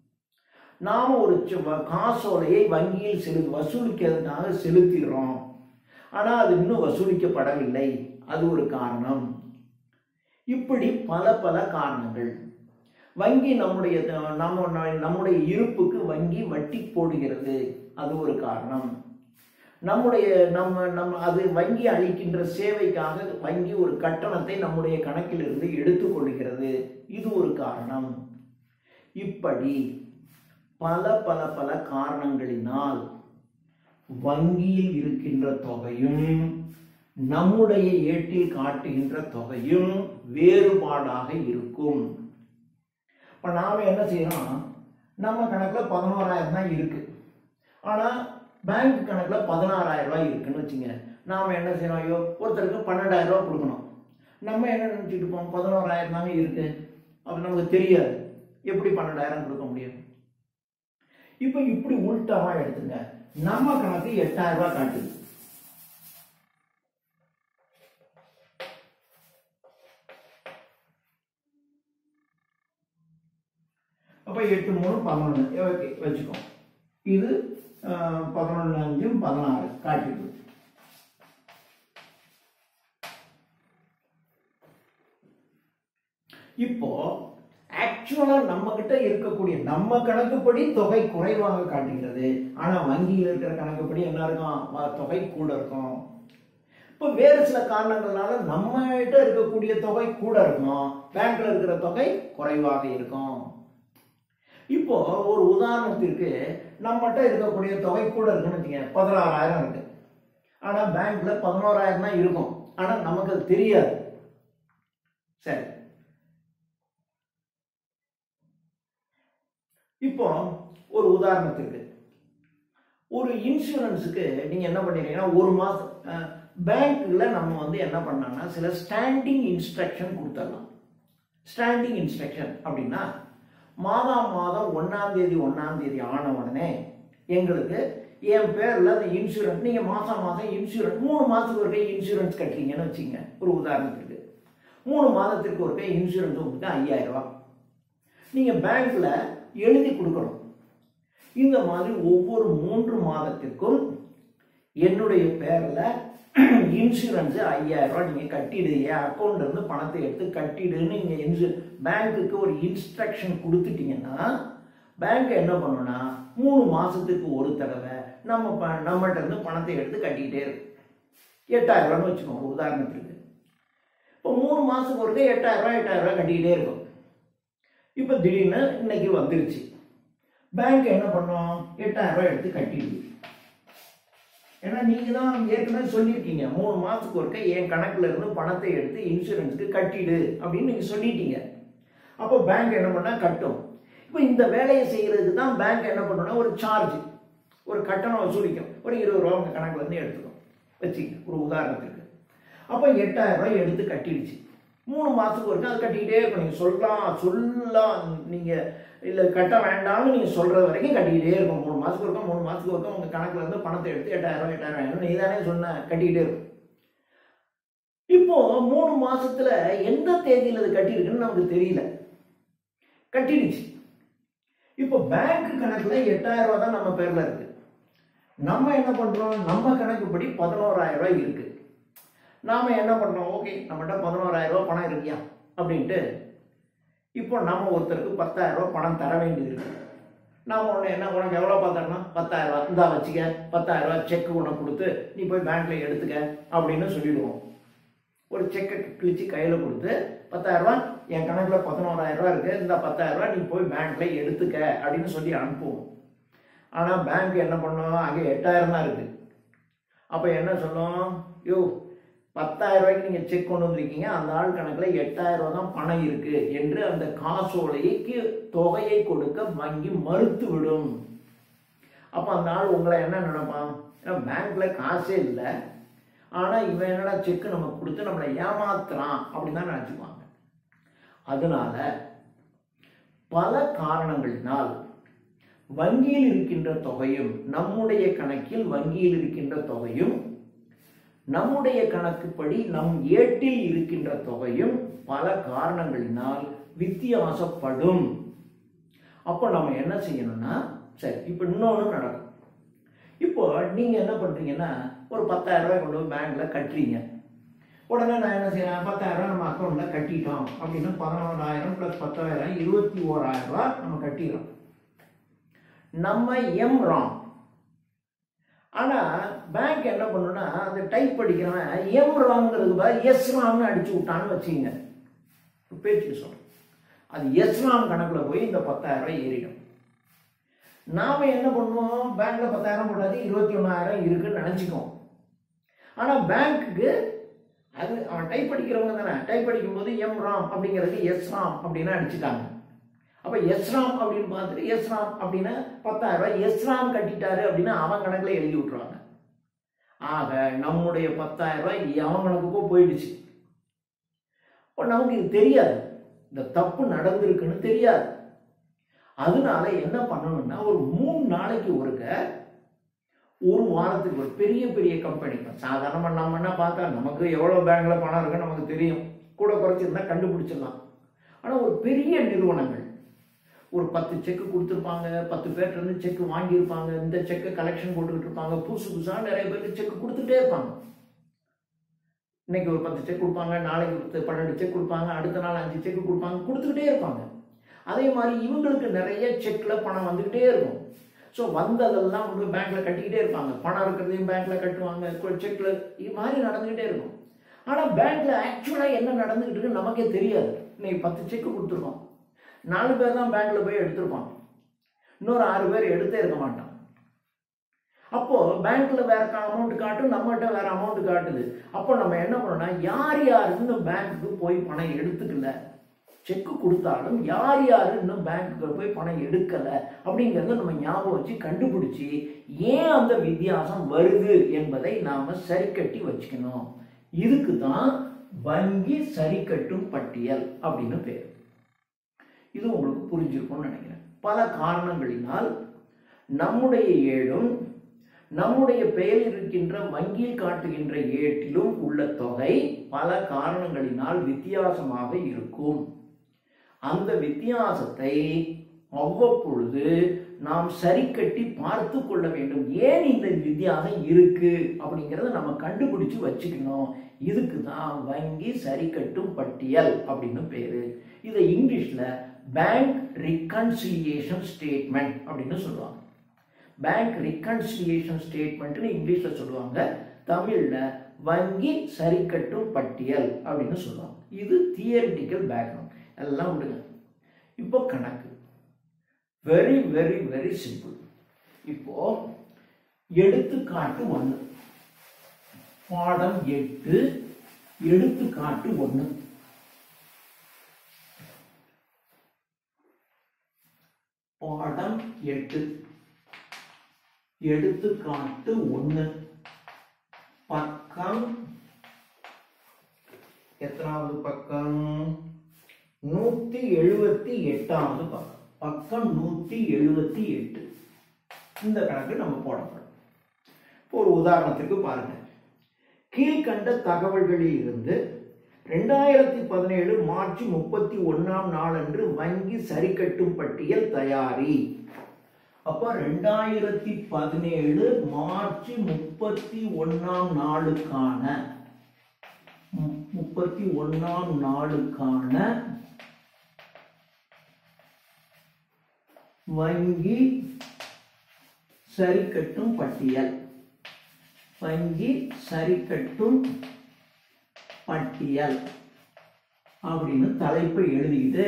நாம ஒரு சு- வ- காசோலையை வங்கியில் செலு வசூலிக்கிறதுக்காக செலுத்துகிறோம் ஆனா அது இன்னும் வசூலிக்கப்படவில்லை அது ஒரு காரணம் இப்படி பல பல காரணங்கள் வங்கி நம்முடைய த- நம்ம நம்முடைய இருப்புக்கு வங்கி வட்டி போடுகிறது அது ஒரு காரணம் நம்முடைய நம்ம நம்ம அது வங்கி அளிக்கின்ற சேவைக்காக வங்கி ஒரு கட்டணத்தை நம்முடைய கணக்கிலிருந்து எடுத்துக்கொள்கிறது இது ஒரு காரணம் இப்படி பல பல பல காரணங்களினால் வங்கியில் இருக்கின்ற தொகையும் நம்முடைய ஏட்டில் காட்டுகின்ற தொகையும் வேறுபாடாக இருக்கும் இப்ப நாம என்ன செய்யறோம் நம்ம கணக்குல பதினோராயிரம் தான் இருக்கு ஆனா பேங்க் கணக்குல பதினாறாயிரம் ரூபாய் இருக்குன்னு வச்சுங்க நாம என்ன செய்யறோம் ஐயோ ஒருத்தருக்கு பன்னெண்டாயிரம் ரூபாய் கொடுக்கணும் நம்ம என்ன நினைச்சிட்டு இருப்போம் பதினோராயிரம் தாங்க இருக்கு அது நமக்கு தெரியாது எப்படி பன்னெண்டாயிரம் கொடுக்க முடியும் இப்போ இப்படி உள்டாவா எடுத்துங்க நம்ம கணக்கு எட்டாயிரம் ரூபாய் காட்டுது அப்ப எட்டு மூணு பதினொன்று ஓகே வச்சுக்கோ இது பதினொன்று அஞ்சும் பதினாறு காட்டிடுது இப்போ ஆக்சுவலா நம்ம கிட்ட இருக்கக்கூடிய நம்ம கணக்குப்படி தொகை குறைவாக காட்டுகிறது ஆனா வங்கியில் இருக்கிற கணக்குப்படி என்ன இருக்கும் வ- தொகை கூட இருக்கும் இப்போ வேறு சில காரணங்களால நம்ம கிட்ட இருக்கக்கூடிய தொகை கூட இருக்கும் பேங்க்ல இருக்கிற தொகை குறைவாக இருக்கும் இப்போ ஒரு உதாரணத்திற்கு நம்மகிட்ட இருக்கக்கூடிய தொகை கூட இருக்குன்னு வச்சுக்கோங்க பதினாறாயிரம் இருக்கு ஆனா பேங்க்ல பதினோராயிரம் தான் இருக்கும் ஆனா நமக்கு அது தெரியாது சரி இப்போ ஒரு உதாரணத்துக்கு ஒரு இன்சூரன்ஸுக்கு நீங்க என்ன பண்ணிருக்கீங்கன்னா ஒரு மாசம் பேங்க்ல நம்ம வந்து என்ன பண்ணாங்கன்னா சில ஸ்டாண்டிங் இன்ஸ்ட்ரக்ஷன் கொடுத்துடலாம் ஸ்டாண்டிங் இன்ஸ்ட்ரக்ஷன் அப்படின்னா மாதம் மாதம் ஒன்னாம் தேதி ஒன்னாம் தேதி ஆன உடனே எங்களுக்கு என் பேர்ல அந்த இன்சூரன்ஸ் நீங்க மாசம் மாசம் இன்சூரன்ஸ் மூணு மாசத்துக்கு ஒரு இன்சூரன்ஸ் கட்டுறீங்கன்னு வச்சுங்க ஒரு உதாரணத்துக்கு மூணு மாதத்திற்கு ஒரு இன்சூரன்ஸ் உங்களுக்கு ஐயாயிரம் ரூபாய் நீங்க பேங்க்ல எழுதி கொடுக்கணும் இந்த மாதிரி ஒவ்வொரு மூன்று மாதத்திற்கும் என்னுடைய பேர்ல இன்சூரன்ஸ் ஐயாயிரம் ரூபாய் நீங்க கட்டிடு என் அக்கௌண்ட்ல இருந்து பணத்தை எடுத்து கட்டிடுன்னு நீங்க இன்சூ பேங்க்குக்கு ஒரு இன்ஸ்ட்ரக்ஷன் கொடுத்துட்டீங்கன்னா பேங்க் என்ன பண்ணும்னா மூணு மாசத்துக்கு ஒரு தடவை நம்ம ப- நம்மகிட்ட இருந்து பணத்தை எடுத்து கட்டிக்கிட்டே இருக்கும் எட்டாயிரம் ரூபான்னு வச்சுக்கோங்க ஒரு உதாரணத்துக்கு இப்போ மூணு மாசத்துக்கு ஒருக்க எட்டாயிரம் ரூபாய் எட்டாயிரம் ரூபாய் கட்டிக்கிட்டே இருக்கும் இப்போ திடீர்னு இன்னைக்கு வந்துருச்சு பேங்க் என்ன பண்ணும் எட்டாயிரம் ரூபாய் எடுத்து கட்டிடுது ஏன்னா நீங்க தான் ஏற்கனவே சொல்லியிருக்கீங்க மூணு மாசத்துக்கு ஒருக்க என் கணக்குல இருந்து பணத்தை எடுத்து இன்சூரன்ஸ்க்கு கட்டிடு அப்படின்னு நீங்க சொல்லிட்டீங்க அப்போ பேங்க் என்ன பண்ணா கட்டும் இப்போ இந்த வேலையை செய்யறதுக்கு தான் பேங்க் என்ன பண்ணணும்னா ஒரு சார்ஜ் ஒரு கட்டணம் வசூலிக்கும் ஒரு இருபது ரூபா உங்கள் கணக்குல இருந்து எடுத்துக்கும் வச்சுக்க ஒரு உதாரணத்துக்கு அப்போ எட்டாயிரம் ரூபாய் எடுத்து கட்டிடுச்சு மூணு மாதத்துக்கு ஒருக்கா அது கட்டிக்கிட்டே இருக்கும் நீங்கள் சொல்லலாம் சொல்லலாம் நீங்கள் இல்லை கட்ட வேண்டாம்னு நீங்கள் சொல்கிறது வரைக்கும் கட்டிக்கிட்டே இருக்கும் மூணு மாதத்துக்கு ஒருக்கா மூணு மாதத்துக்கு ஒருக்கா உங்கள் கணக்குல இருந்து பணத்தை எடுத்து எட்டாயிரம் ரூபாய் எட்டாயிரம் ரூபாய் நீ தானே சொன்ன கட்டிக்கிட்டே இருக்கும் இப்போ மூணு மாசத்துல எந்த தேதியில் அது கட்டியிருக்குன்னு நமக்கு தெரியல கட்டிடுச்சு இப்போ பேங்க் கணக்குல எட்டாயிரம் ரூபாய் தான் நம்ம பேர்ல இருக்கு நம்ம என்ன பண்றோம் நம்ம கணக்குப்படி பதினோராயிரம் ரூபாய் இருக்கு நாம என்ன பண்றோம் ஓகே நம்மகிட்ட பதினோராயிரம் ரூபாய் பணம் இருக்கியா அப்படின்ட்டு இப்போ நம்ம ஒருத்தருக்கு பத்தாயிரம் ரூபாய் பணம் தர வேண்டியது இருக்கு நாம உடனே என்ன உனக்கு எவ்வளோ பார்த்தோம்னா பத்தாயிரம் ரூபாய் இந்தா வச்சுக்க பத்தாயிரம் ரூபாய் செக் உனக்கு கொடுத்து நீ போய் பேங்க்ல எடுத்துக்க அப்படின்னு சொல்லிடுவோம் ஒரு செக்கை கிழிச்சு கையில் கொடுத்து பத்தாயிரம் ரூபாய் என் கணக்கில் பதினோராயிரம் ரூபாய் இருக்கு இந்த பத்தாயிரம் ரூபாய் நீ போய் பேங்க்ல எடுத்துக்க அப்படின்னு சொல்லி அனுப்புவோம் ஆனால் பேங்க் என்ன பண்ணும் அங்கே எட்டாயிரம் தான் இருக்கு அப்போ என்ன சொல்லும் யோ பத்தாயிரம் ரூபாய்க்கு நீங்கள் செக் கொண்டு வந்திருக்கீங்க அந்த ஆள் கணக்கில் எட்டாயிரம் ரூபாய் தான் பணம் இருக்கு என்று அந்த காசோலைக்கு தொகையை கொடுக்க வங்கி மறுத்து விடும் அப்போ அந்த ஆள் உங்களை என்ன நினைப்பான் ஏன்னா பேங்க்ல காசே இல்லை ஆனால் இவன் என்னடா செக் நமக்கு கொடுத்து நம்மளை ஏமாத்துறான் அப்படின்னு தான் நினச்சிப்பாங்க அதனால பல காரணங்களினால் வங்கியில் இருக்கின்ற தொகையும் நம்முடைய கணக்கில் வங்கியில் இருக்கின்ற தொகையும் நம்முடைய கணக்குப்படி நம் ஏட்டில் இருக்கின்ற தொகையும் பல காரணங்களினால் வித்தியாசப்படும் அப்போ நம்ம என்ன செய்யணும்னா சரி இப்போ இன்னொன்று நடக்கும் இப்போ நீங்க என்ன பண்றீங்கன்னா ஒரு பத்தாயிரம் ரூபாய் கொண்டு போய் பேங்க்ல கட்டுறீங்க உடனே நான் என்ன செய்யறேன் பத்தாயிரம் ரூபாய் நம்ம அக்கௌண்ட்ல கட்டிட்டோம் அப்படின்னு பதினொன்றாயிரம் பிளஸ் பத்தாயிரம் இருபத்தி ஓராயிரம் ரூபாய் நம்ம கட்டிடுறோம் நம்ம எம் ராங் ஆனா பேங்க் என்ன பண்ணுன்னா அந்த டைப் படிக்கிறவன் எம் ராங்கிறது பதில் எஸ் ராங்னு அடிச்சு விட்டான்னு வச்சுங்க பேச்சுக்கு சொல்றேன் அது எஸ் ராங் கணக்குல போய் இந்த பத்தாயிரம் ரூபாய் ஏறிடும் நாம என்ன பண்ணுவோம் பேங்க்ல பத்தாயிரம் போட்டாது இருபத்தி ஒன்றாயிரம் இருக்குன்னு நினச்சிக்குவோம் ஆனால் பேங்க்குக்கு அது அவன் டைப் படிக்கிறவங்க தானே டைப் படிக்கும்போது எம் ராம் அப்படிங்கிறது எஸ் ராம் அப்படின்னு அடிச்சுட்டாங்க அப்போ எஸ் ராம் அப்படின்னு பார்த்துட்டு எஸ் ராம் அப்படின்னா பத்தாயிரம் ரூபாய் எஸ் ராம் கட்டிட்டாரு அப்படின்னு அவன் கணக்கில் எழுதி விட்ருவாங்க ஆக நம்முடைய பத்தாயிரம் ரூபாய் அவன் கணக்குக்கோ போயிடுச்சு இப்போ நமக்கு இது தெரியாது இந்த தப்பு நடந்திருக்குன்னு தெரியாது அதனால என்ன பண்ணணும்னா ஒரு மூணு நாளைக்கு ஒருக்க ஒரு வாரத்துக்கு ஒரு பெரிய பெரிய கம்பெனி சாதாரணமாக நம்ம என்ன பார்த்தா நமக்கு எவ்வளோ பேங்க்ல பணம் இருக்குன்னு நமக்கு தெரியும் கூட குறைச்சிருந்தா கண்டுபிடிச்சிடலாம் ஆனால் ஒரு பெரிய நிறுவனங்கள் ஒரு பத்து செக்கு கொடுத்துருப்பாங்க பத்து பேர்ட்ட இருந்து செக் வாங்கியிருப்பாங்க இந்த செக்கை கலெக்ஷன் போட்டுக்கிட்டு இருப்பாங்க புதுசு புதுசாக நிறைய பேருக்கு செக் கொடுத்துட்டே இருப்பாங்க இன்னைக்கு ஒரு பத்து செக் கொடுப்பாங்க நாளைக்கு ஒரு பன்னெண்டு செக் கொடுப்பாங்க அடுத்த நாள் அஞ்சு செக் கொடுப்பாங்க கொடுத்துக்கிட்டே இருப்பாங்க அதே மாதிரி இவங்களுக்கு நிறைய செக்கில் பணம் வந்துக்கிட்டே இருக்கும் ஸோ வந்ததெல்லாம் வந்து பேங்க்ல கட்டிக்கிட்டே இருப்பாங்க பணம் இருக்கிறதையும் பேங்க்ல கட்டுவாங்க செக்ல இது மாதிரி நடந்துக்கிட்டே இருக்கும் ஆனால் பேங்க்ல ஆக்சுவலாக என்ன நடந்துகிட்டு இருக்குன்னு நமக்கே தெரியாது இன்னைக்கு பத்து செக் கொடுத்துருக்கோம் நாலு பேர் தான் பேங்க்ல போய் எடுத்திருப்பாங்க இன்னொரு ஆறு பேர் எடுத்தே இருக்க மாட்டான் அப்போ பேங்க்ல வேற அமௌண்ட் காட்டும் நம்மகிட்ட வேற அமௌண்ட் காட்டுது அப்போ நம்ம என்ன பண்ணோம்னா யார் யார் இன்னும் பேங்க்குக்கு போய் பணம் எடுத்துக்கல செக் கொடுத்தாலும் யார் யார் இன்னும் பேங்க்குக்கு போய் பணம் எடுக்கல அப்படிங்கிறத நம்ம ஞாபகம் வச்சு கண்டுபிடிச்சி ஏன் அந்த வித்தியாசம் வருது என்பதை நாம சரி கட்டி வச்சுக்கணும் இதுக்கு தான் வங்கி சரி கட்டும் பட்டியல் அப்படின்னு பேர் இது உங்களுக்கு புரிஞ்சிருக்கும்னு நினைக்கிறேன் பல காரணங்களினால் நம்முடைய ஏடும் நம்முடைய பெயரில் இருக்கின்ற வங்கியில் காட்டுகின்ற ஏட்டிலும் உள்ள தொகை பல காரணங்களினால் வித்தியாசமாக இருக்கும் அந்த வித்தியாசத்தை அவ்வப்பொழுது நாம் சரி கட்டி பார்த்து கொள்ள வேண்டும் ஏன் இந்த வித்தியாசம் இருக்கு அப்படிங்கிறத நம்ம கண்டுபிடிச்சு வச்சுக்கணும் இதுக்கு தான் வங்கி சரி கட்டும் பட்டியல் அப்படின்னு பேரு இதை இங்கிலீஷ்ல பேங்க் ரிகன்சிலியேஷன் ஸ்டேட்மெண்ட் அப்படின்னு சொல்லுவாங்க பேங்க் ரிகன்சிலியேஷன் ஸ்டேட்மெண்ட்னு இங்கிலீஷ்ல சொல்லுவாங்க தமிழ்ல வங்கி சரி கட்டும் பட்டியல் அப்படின்னு சொல்லுவாங்க இது தியரிட்டிக்கல் பேக்ரவுண்ட் எல்லாம் விடுங்க இப்போ கணக்கு வெரி வெரி வெரி சிம்பிள் இப்போ எடுத்துக்காட்டு ஒன்று பாடம் எட்டு எடுத்துக்காட்டு ஒன்று பாடம் எட்டு எடுத்துக்காட்டு ஒண்ணு பக்கம் எத்தனாவது பக்கம் நூத்தி எழுபத்தி எட்டாவது பக்கம் பக்கம் நூத்தி எழுபத்தி எட்டு இந்த கணக்கு நம்ம போட போறோம் இப்போ ஒரு உதாரணத்துக்கு பாருங்க கீழ்கண்ட தகவல்களில் இருந்து ரெண்டாயிரத்தி பதினேழு மார்ச் முப்பத்தி ஒன்னாம் நாளன்று வங்கி சரிக்கட்டும் பட்டியல் தயாரி அப்ப ரெண்டாயிரத்தி பதினேழு மார்ச் முப்பத்தி ஒன்னாம் நாளுக்கான மு- முப்பத்தி ஒன்னாம் நாளுக்கான வங்கி சரிக்கட்டும் பட்டியல் வங்கி சரிக்கட்டும் பட்டியல் அப்படின்னு தலைப்பை எழுதிக்கிட்டு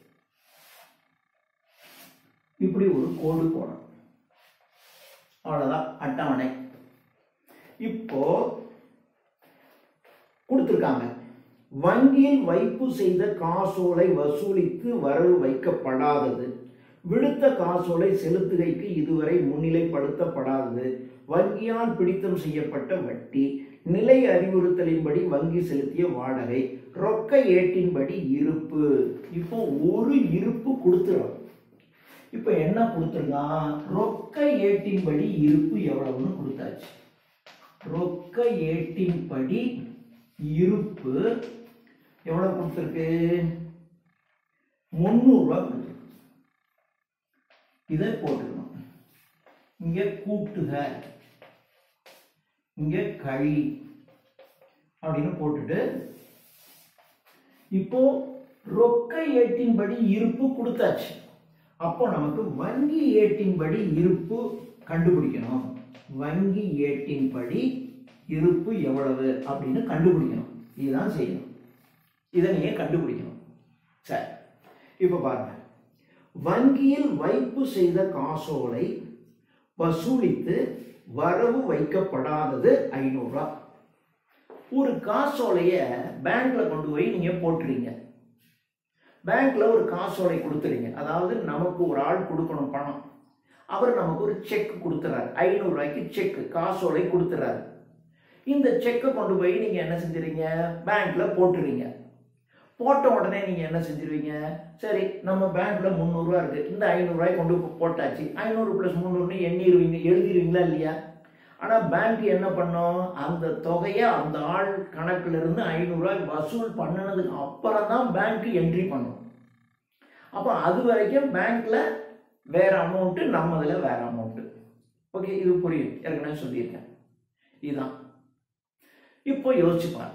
இப்படி ஒரு கோடு போடணும் அவ்வளவுதான் அட்டவணை இப்போ கொடுத்திருக்காங்க வங்கியில் வைப்பு செய்த காசோலை வசூலித்து வரவு வைக்கப்படாதது விடுத்த காசோலை செலுத்துகைக்கு இதுவரை முன்னிலைப்படுத்தப்படாதது வங்கியால் பிடித்தம் செய்யப்பட்ட வட்டி நிலை அறிவுறுத்தலின்படி வங்கி செலுத்திய வாடகை ரொக்க ஏட்டின்படி இருப்பு இப்போ ஒரு இருப்பு கொடுத்துறோம் இப்போ என்ன கொடுத்துருக்கான் ரொக்க ஏட்டின்படி இருப்பு எவ்வளவுன்னு கொடுத்தாச்சு ரொக்க ஏட்டின்படி இருப்பு எவ்வளவு கொடுத்துருக்கு முந்நூறு ரூபாய் கொடுத்துருக்கு இதை போட்டுக்கணும் இங்க கூட்டுக இங்க கழி அப்படின்னு போட்டுட்டு இப்போ ரொக்க ஏட்டின்படி இருப்பு கொடுத்தாச்சு அப்போ நமக்கு வங்கி ஏட்டின்படி இருப்பு கண்டுபிடிக்கணும் வங்கி ஏட்டின்படி இருப்பு எவ்வளவு அப்படின்னு கண்டுபிடிக்கணும் இதுதான் செய்யணும் இதை நீங்க கண்டுபிடிக்கணும் சரி இப்போ பாருங்க வங்கியில் வைப்பு செய்த காசோலை வசூலித்து வரவு வைக்கப்படாதது ஐநூறுரூவா ஒரு காசோலைய பேங்க்ல கொண்டு போய் நீங்க போட்டுறீங்க பேங்க்ல ஒரு காசோலை கொடுத்துறீங்க அதாவது நமக்கு ஒரு ஆள் கொடுக்கணும் பணம் அவர் நமக்கு ஒரு செக் கொடுத்துறாரு ஐநூறு ரூபாய்க்கு செக் காசோலை கொடுத்துறாரு இந்த செக்கை கொண்டு போய் நீங்க என்ன செஞ்சுறீங்க பேங்க்ல போட்டுறீங்க போட்ட உடனே நீங்க என்ன செஞ்சிருவீங்க சரி நம்ம பேங்க்ல முந்நூறுரூவா இருக்கு இந்த ஐநூறுரூவாய் கொண்டு போ- போட்டாச்சு ஐநூறு பிளஸ் முந்நூறுன்னு எண்ணிடுவீங்க எழுதிடுவீங்களா இல்லையா ஆனா பேங்க் என்ன பண்ணும் அந்த தொகையை அந்த ஆள் கணக்குல இருந்து ஐநூறுரூவாய் வசூல் பண்ணினதுக்கு அப்புறம் தான் பேங்க் என்ட்ரி பண்ணும் அப்போ அது வரைக்கும் பேங்க்ல வேற அமௌண்ட்டு நம்மதுல வேற அமௌண்ட்டு ஓகே இது புரியும் ஏற்கனவே சொல்லியிருக்கேன் இதுதான் இப்போ யோசிச்சு பாருங்க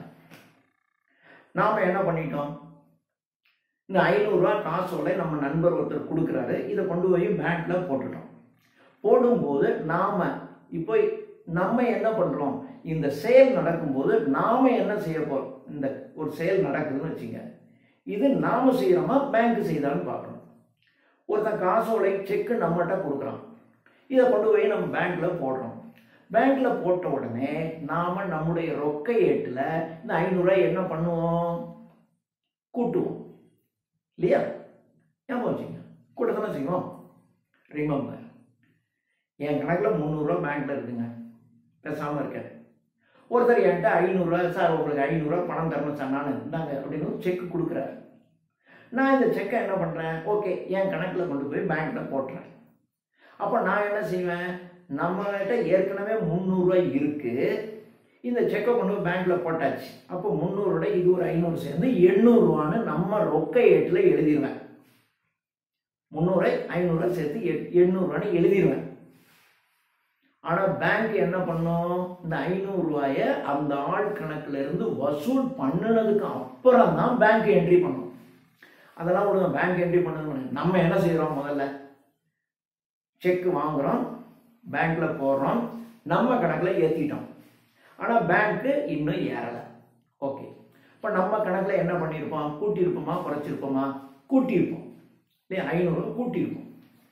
நாம என்ன பண்ணிட்டோம் இந்த ஐநூறுரூவா காசோலை நம்ம நண்பர் ஒருத்தர் கொடுக்குறாரு இதை கொண்டு போய் பேங்க்ல போட்டுட்டோம் போடும்போது நாம இப்போ நம்ம என்ன பண்றோம் இந்த செயல் நடக்கும்போது நாம என்ன செய்ய போறோம் இந்த ஒரு செயல் நடக்குதுன்னு வச்சுங்க இது நாம செய்யறோமா பேங்க் செய்தாலும் பார்க்கணும் ஒருத்தன் காசோலை செக்கு நம்மகிட்ட கொடுக்குறான் இதை கொண்டு போய் நம்ம பேங்க்ல போடுறோம் பேங்க்ல போட்ட உடனே நாம நம்முடைய ரொக்க ஏட்டுல இந்த ஐநூறுரூவா என்ன பண்ணுவோம் கூட்டுவோம் இல்லையா ஞாபகம் வச்சுங்க கூட்டத்தானே செய்வோம் ரிமம்பர் என் கணக்கில் முந்நூறுரூவா பேங்க்ல இருக்குங்க பேசாமல் இருக்கேன் ஒருத்தர் என்கிட்ட ஐநூறுரூவா சார் உங்களுக்கு ஐநூறுரூவா பணம் தரணும் சார் நான் இந்தாங்க அப்படின்னு செக் கொடுக்குறாரு நான் இந்த செக்கை என்ன பண்ணுறேன் ஓகே என் கணக்கில் கொண்டு போய் பேங்க்கில் போட்டுறேன் அப்போ நான் என்ன செய்வேன் நம்மகிட்ட ஏற்கனவே முந்நூறுரூவா இருக்குது இந்த செக்கை கொண்டு போய் பேங்க்கில் போட்டாச்சு அப்போ முந்நூறுட இது ஒரு ஐநூறு சேர்ந்து எண்ணூறுரூவான்னு நம்ம ரொக்க ஏட்டில் எழுதிடுவேன் முந்நூறை ஐநூறுரூவா சேர்த்து எட் எண்ணூறுரூவான்னு எழுதிடுவேன் ஆனால் பேங்க் என்ன பண்ணும் இந்த ஐநூறுரூவாய அந்த ஆள் கணக்குல இருந்து வசூல் பண்ணினதுக்கு அப்புறம் தான் பேங்க் என்ட்ரி பண்ணும் அதெல்லாம் விடுங்க பேங்க் என்ட்ரி பண்ணது நம்ம என்ன செய்கிறோம் முதல்ல செக் வாங்குறோம் பேங்க்ல போடுறோம் நம்ம கணக்கில் ஏற்றிட்டோம் ஆனால் பேங்க்கு இன்னும் ஏறலை ஓகே இப்போ நம்ம கணக்கில் என்ன பண்ணியிருப்போம் கூட்டியிருப்போமா குறைச்சிருப்போமா கூட்டியிருப்போம் இல்லையா ஐநூறு கூட்டியிருப்போம்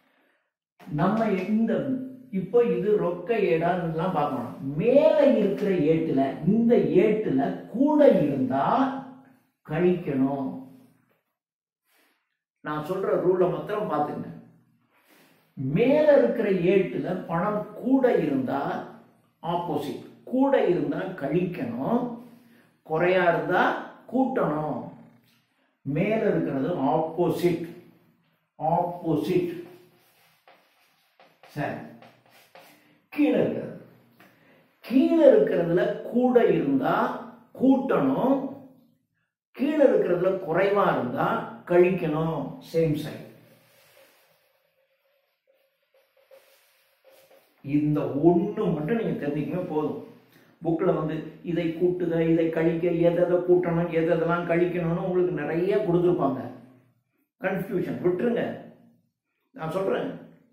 நம்ம இந்த இப்போ இது ரொக்க ஏடான்னுலாம் பார்க்கணும் மேலே இருக்கிற ஏட்டுல இந்த ஏட்டுல கூட இருந்தா கழிக்கணும் நான் சொல்ற ரூலை மாத்திரம் பார்த்துங்க மேல இருக்கிற ஏட்டுல பணம் கூட இருந்தா ஆப்போசிட் கூட இருந்தா கழிக்கணும் குறையா இருந்தா கூட்டணும் மேல இருக்கிறது ஆப்போசிட் ஆப்போசிட் சரி கீழே இருக்கிறது கீழே இருக்கிறதுல கூட இருந்தா கூட்டணும் கீழே இருக்கிறதுல குறைவா இருந்தா கழிக்கணும் சேம் சைட் இந்த ஒண்ணு மட்டும் நீங்க தெரிஞ்சுக்கவே போதும் புக்கில் வந்து இதை கூட்டுக இதை கழிக்க எதை எதை கூட்டணும் எதை எதெல்லாம் கழிக்கணும்னு உங்களுக்கு நிறைய கொடுத்துருப்பாங்க கன்ஃபியூஷன் விட்டுருங்க நான் சொல்றேன்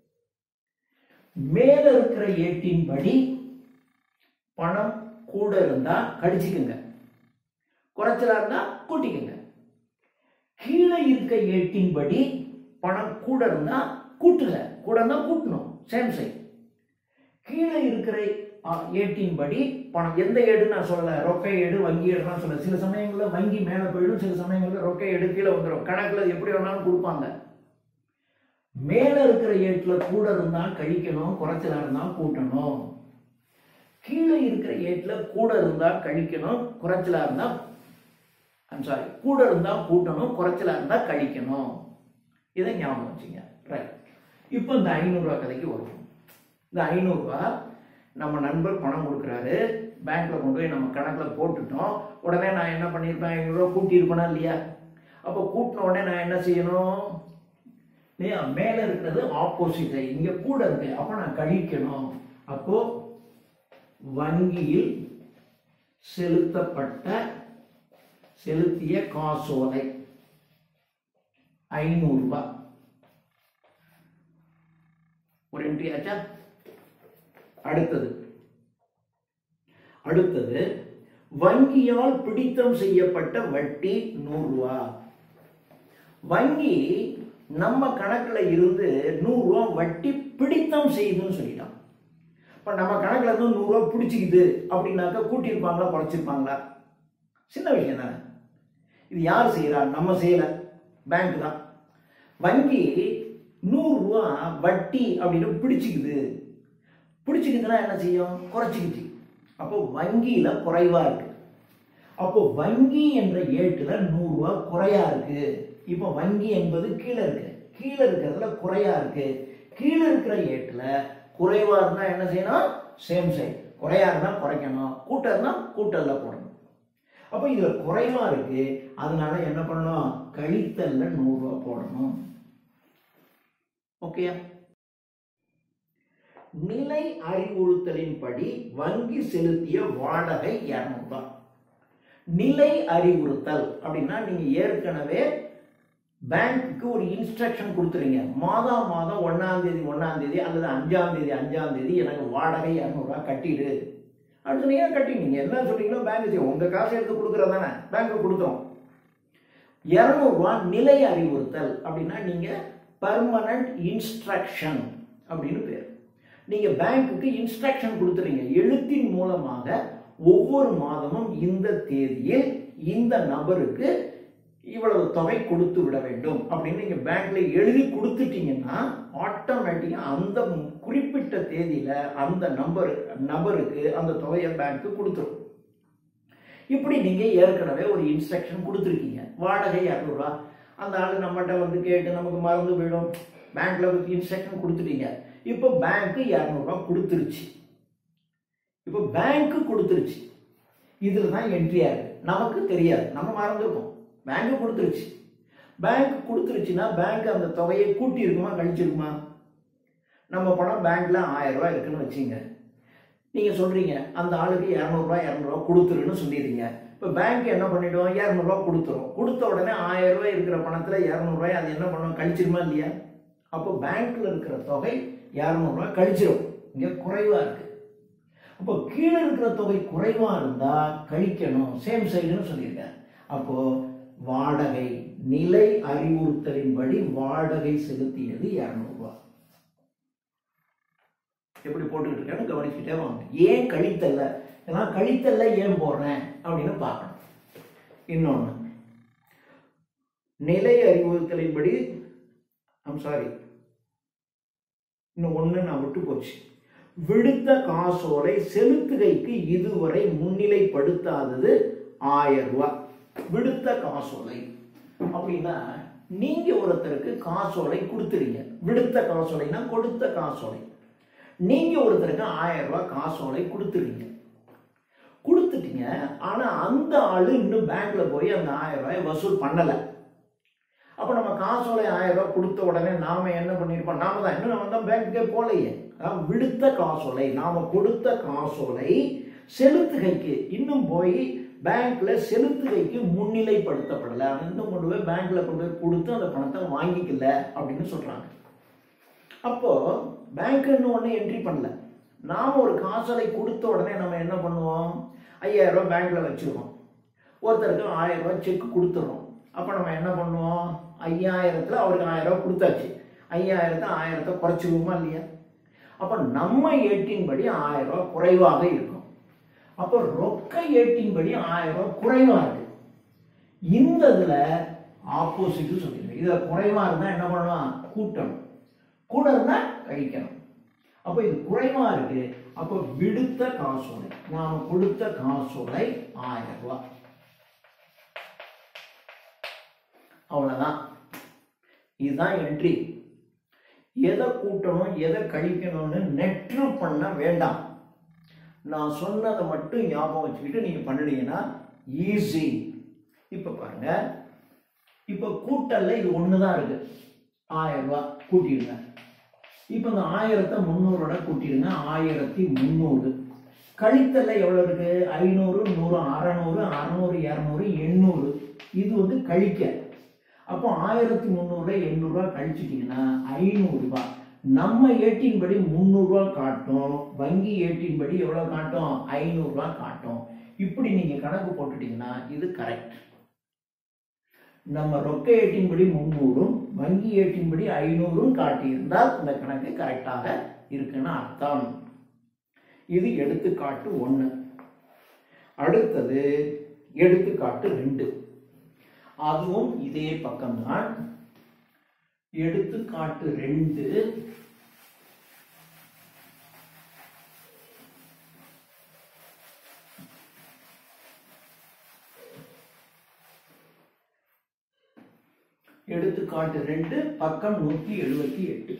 மேல இருக்கிற ஏட்டின் படி பணம் கூட இருந்தா கழிச்சுக்குங்க குறைச்சலா இருந்தா கூட்டிக்கங்க கீழே இருக்க ஏட்டின் படி பணம் கூட இருந்தா கூட்டுங்க கூட இருந்தா கூட்டணும் சேம் சைட் கீழே இருக்கிற ஆ, ஏட்டின் படி பணம் எந்த ஏடு நான் சொல்லல ரொக்க ஏடு வங்கி ஏடுலாம் சொல்ல சில சமயங்கள்ல வங்கி மேல போயிடும் சில சமயங்கள்ல ரொக்க ஏடு கீழே வந்துடும் கணக்குல எப்படி வேணாலும் கொடுப்பாங்க மேல இருக்கிற ஏட்டுல கூட இருந்தா கழிக்கணும் குறைச்சலா இருந்தா கூட்டணும் கீழே இருக்கிற ஏட்டுல கூட இருந்தா கழிக்கணும் குறைச்சலா இருந்தா ஐம் சாரி கூட இருந்தா கூட்டணும் குறைச்சலா இருந்தா கழிக்கணும் இதை ஞாபகம் வச்சுங்க ரைட் இப்போ இந்த ஐநூறுரூவா கதைக்கு வருவோம் இந்த ஐநூறுரூவா நம்ம நண்பர் பணம் கொடுக்குறாரு பேங்க்ல கொண்டு போய் நம்ம கணக்கில் போட்டுட்டோம் உடனே நான் என்ன பண்ணியிருப்பேன் ஐநூறுரூவா கூட்டியிருப்பேனா இல்லையா அப்போ கூட்டின உடனே நான் என்ன செய்யணும் இல்லையா மேலே இருக்கிறது ஆப்போசிட் இங்கே கூட இருக்கு அப்போ நான் கழிக்கணும் அப்போ வங்கியில் செலுத்தப்பட்ட செலுத்திய காசோலை ஐநூறு ரூபாய் ஒரு என்ட்ரி ஆச்சா அடுத்தது அடுத்தது வங்கியால் பிடித்தம் செய்யப்பட்ட வட்டி நூறு ரூபா வங்கி நம்ம கணக்குல இருந்து நூறு ரூபா வட்டி பிடித்தம் செய்யுதுன்னு சொல்லிட்டான் இப்ப நம்ம கணக்குல இருந்து நூறு ரூபா பிடிச்சிக்குது அப்படின்னாக்கா கூட்டியிருப்பாங்களா குறைச்சிருப்பாங்களா சின்ன விஷயம் தானே இது யார் செய்யறா நம்ம செய்யல பேங்க் தான் வங்கி நூறு ரூபா வட்டி அப்படின்னு பிடிச்சிக்குது பிடிச்சிக்குதுன்னா என்ன செய்யும் குறைச்சிக்கிச்சு அப்போ வங்கியில குறைவா இருக்கு அப்போ வங்கி என்ற ஏட்டுல நூறு ரூபா குறையா இருக்கு இப்போ வங்கி என்பது கீழே இருக்கு கீழே இருக்கிறதுல குறையா இருக்கு கீழே இருக்கிற ஏட்டுல குறைவா இருந்தா என்ன செய்யணும் சேம் சைட் குறையா இருந்தா குறைக்கணும் கூட்டம் இருந்தா கூட்டல்ல போடணும் அப்போ இதுல குறைவா இருக்கு அதனால என்ன பண்ணணும் கழித்தல்ல நூறு ரூபா போடணும் ஓகேயா நிலை அறிவுறுத்தலின்படி வங்கி செலுத்திய வாடகை இரநூறுபா நிலை அறிவுறுத்தல் அப்படின்னா நீங்க ஏற்கனவே பேங்க்குக்கு ஒரு இன்ஸ்ட்ரக்ஷன் கொடுத்துறீங்க மாதா மாதம் ஒன்னாம் தேதி ஒன்னாம் தேதி அல்லது அஞ்சாம் தேதி அஞ்சாம் தேதி எனக்கு வாடகை இரநூறுவா கட்டிடு அப்படி சொன்னீங்க கட்டிங்க என்ன சொல்றீங்களோ பேங்க் செய்யும் உங்க காசு எடுத்து கொடுக்குறதானே பேங்க்கு கொடுத்தோம் இரநூறுவா நிலை அறிவுறுத்தல் அப்படின்னா நீங்க பர்மனன்ட் இன்ஸ்ட்ரக்ஷன் அப்படின்னு பேர் நீங்க பேங்க்குக்கு இன்ஸ்ட்ரக்ஷன் கொடுத்துறீங்க எழுத்தின் மூலமாக ஒவ்வொரு மாதமும் இந்த தேதியில் இந்த நபருக்கு இவ்வளவு தொகை கொடுத்து விட வேண்டும் அப்படின்னு நீங்க பேங்க்ல எழுதி கொடுத்துட்டீங்கன்னா ஆட்டோமேட்டிக்கா அந்த குறிப்பிட்ட தேதியில அந்த நம்பர் நபருக்கு அந்த தொகையை பேங்க்கு கொடுத்துரும் இப்படி நீங்க ஏற்கனவே ஒரு இன்ஸ்ட்ரக்ஷன் கொடுத்துருக்கீங்க வாடகை இரநூறுவா அந்த ஆள் நம்மகிட்ட வந்து கேட்டு நமக்கு மறந்து போயிடும் பேங்க்ல இன்ஸ்ட்ரக்ஷன் கொடுத்துட்டீங்க இப்போ பேங்க்கு இரநூறுவா கொடுத்துருச்சு இப்போ பேங்க்கு கொடுத்துருச்சு இதில் தான் என்ட்ரியா இருக்கு நமக்கு தெரியாது நம்ம மறந்துருக்கோம் பேங்க்கு கொடுத்துருச்சு பேங்க் கொடுத்துருச்சுன்னா பேங்க் அந்த தொகையை கூட்டி இருக்குமா கழிச்சிருக்குமா நம்ம பணம் பேங்க்ல ஆயிரம் ரூபாய் இருக்குன்னு வச்சுங்க நீங்க சொல்றீங்க அந்த ஆளுக்கு இரநூறுபா இரநூறுவா கொடுத்துருன்னு சொல்லிடுறீங்க இப்போ பேங்க் என்ன பண்ணிடும் இரநூறுவா கொடுத்துரும் கொடுத்த உடனே ஆயிரம் ரூபாய் இருக்கிற பணத்துல இரநூறுவாய் அது என்ன பண்ணும் கழிச்சிருமா இல்லையா அப்போ பேங்க்ல இருக்கிற தொகை இரநூறுவா கழிச்சிரும் இங்க குறைவா இருக்கு அப்போ கீழே இருக்கிற தொகை குறைவா இருந்தா கழிக்கணும் சேம் சைடுன்னு சொல்லியிருக்கேன் அப்போ வாடகை நிலை அறிவுறுத்தலின்படி வாடகை செலுத்தியது இரநூறுவா எப்படி போட்டுக்கிட்டு இருக்கேன்னு கவனிச்சுட்டே வாங்க ஏன் கழித்தல்ல ஏன்னா கழித்தல்ல ஏன் போடுறேன் அப்படின்னு பார்க்கணும் இன்னொன்று நிலை அறிவுறுத்தலின்படி ஐம் சாரி இன்னும் ஒன்று நான் விட்டு போச்சு விடுத்த காசோலை செலுத்துகைக்கு இதுவரை முன்னிலைப்படுத்தாதது ஆயிரம் ரூபாய் விடுத்த காசோலை அப்படின்னா நீங்க ஒருத்தருக்கு காசோலை கொடுத்துறீங்க விடுத்த காசோலைனா கொடுத்த காசோலை நீங்க ஒருத்தருக்கு ஆயிரம் ரூபாய் காசோலை கொடுத்துறீங்க கொடுத்துட்டீங்க ஆனா அந்த ஆளு இன்னும் பேங்க்ல போய் அந்த ஆயிரம் ரூபாய் வசூல் பண்ணல அப்ப நம்ம காசோலை ஆயிரம் ரூபாய் கொடுத்த உடனே நாம என்ன பண்ணிருப்போம் நாம தான் இன்னும் நம்ம தான் பேங்க்குக்கே போலையே அதான் விடுத்த காசோலை நாம கொடுத்த காசோலை செலுத்துகைக்கு இன்னும் போய் பேங்க்ல செலுத்துகைக்கு முன்னிலைப்படுத்தப்படல அவன் இன்னும் கொண்டு போய் பேங்க்ல கொண்டு போய் கொடுத்து அந்த பணத்தை வாங்கிக்கல அப்படின்னு சொல்றாங்க அப்போ பேங்க் இன்னும் ஒன்றும் என்ட்ரி பண்ணல நாம ஒரு காசோலை கொடுத்த உடனே நம்ம என்ன பண்ணுவோம் ஐயாயிரம் ரூபாய் பேங்க்ல வச்சிருக்கோம் ஒருத்தருக்கு ஆயிரம் ரூபாய் செக் கொடுத்துறோம் அப்போ நம்ம என்ன பண்ணுவோம் ஐயாயிரத்தில் அவருக்கு ஆயிரம் ரூபாய் கொடுத்தாச்சு ஐயாயிரத்தை ஆயிரத்தை குறைச்சிருவோமா இல்லையா அப்போ நம்ம ஏட்டின் படி ஆயிரம் ரூபாய் குறைவாக இருக்கும் அப்போ ரொக்க ஏட்டின் படி ஆயிரம் ரூபாய் குறைவாக இருக்கு இந்த இதில் ஆப்போசிட் சொல்லிடுறேன் இதில் குறைவாக இருந்தால் என்ன பண்ணலாம் கூட்டணும் கூட இருந்தால் கழிக்கணும் அப்போ இது குறைவா இருக்கு அப்போ விடுத்த காசோலை நாம கொடுத்த காசோலை ஆயிரம் ரூபாய் அவ்வளவுதான் இதுதான் என்ட்ரி எதை கூட்டணும் எதை கழிக்கணும்னு நெற்று பண்ண வேண்டாம் நான் சொன்னதை மட்டும் ஞாபகம் வச்சுக்கிட்டு நீங்க பண்ணினீங்கன்னா ஈஸி இப்ப பாருங்க இப்ப கூட்டல்ல இது ஒண்ணுதான் இருக்கு ஆயிரம் ரூபாய் கூட்டிடுங்க இப்போ இந்த ஆயிரத்தை முந்நூறோட கூட்டிடுங்க ஆயிரத்தி முந்நூறு கழித்தல்ல எவ்வளோ இருக்கு ஐநூறு நூறு அறநூறு அறநூறு இரநூறு எண்ணூறு இது வந்து கழிக்க அப்போ ஆயிரத்தி முந்நூறுல எண்ணூறுரூவா கழிச்சிட்டிங்கன்னா ஐநூறுரூபா நம்ம ஏட்டின்படி முந்நூறுரூவா காட்டும் வங்கி ஏட்டின்படி எவ்வளோ காட்டும் ஐநூறுரூவா காட்டும் இப்படி நீங்கள் கணக்கு போட்டுட்டீங்கன்னா இது கரெக்ட் நம்ம ரொக்க ஏட்டின்படி முந்நூறும் வங்கி ஏட்டின்படி ஐநூறும் காட்டியிருந்தால் இந்த கணக்கு கரெக்டாக இருக்குன்னு அர்த்தம் இது எடுத்துக்காட்டு ஒன்று அடுத்தது எடுத்துக்காட்டு ரெண்டு அதுவும் இதே பக்கம்தான் எடுத்துக்காட்டு ரெண்டு எடுத்துக்காட்டு ரெண்டு பக்கம் நூத்தி எழுபத்தி எட்டு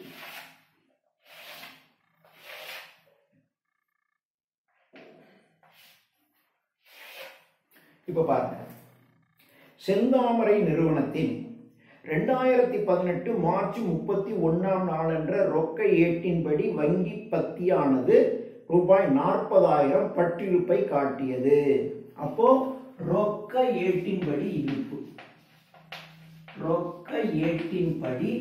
இப்ப பாருங்க செந்தாமரை நிறுவனத்தின் ரெண்டாயிரத்தி பதினெட்டு மார்ச் முப்பத்தி ஒன்னாம் நாளன்ற ரொக்க ஏட்டின்படி வங்கி பத்தியானது ரூபாய் நாற்பதாயிரம் பட்டிருப்பை காட்டியது அப்போ ரொக்க ஏட்டின்படி இருப்பு ரொக்க ஏட்டின்படி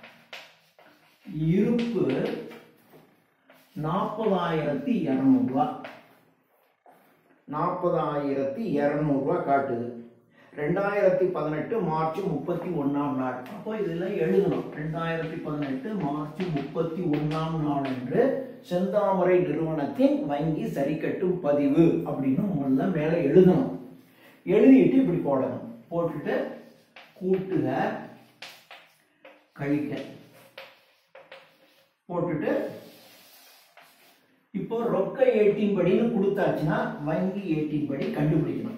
இருப்பு நாற்பதாயிரத்தி இரநூறுவா நாற்பதாயிரத்தி இரநூறுவா காட்டுது ரெண்டாயிரத்தி பதினெட்டு மார்ச் முப்பத்தி ஒன்றாம் நாள் அப்போ இதெல்லாம் எழுதணும் ரெண்டாயிரத்தி பதினெட்டு மார்ச் முப்பத்தி ஒன்றாம் நாள் என்று செந்தாமரை நிறுவனத்தின் வங்கி சரிக்கட்டும் பதிவு அப்படின்னு முதல்ல மேலே எழுதணும் எழுதிட்டு இப்படி போடணும் போட்டுட்டு கூட்டுக கழிக்க போட்டுட்டு இப்போ ரொக்க ஏட்டின் படின்னு கொடுத்தாச்சுன்னா வங்கி ஏட்டின் படி கண்டுபிடிக்கணும்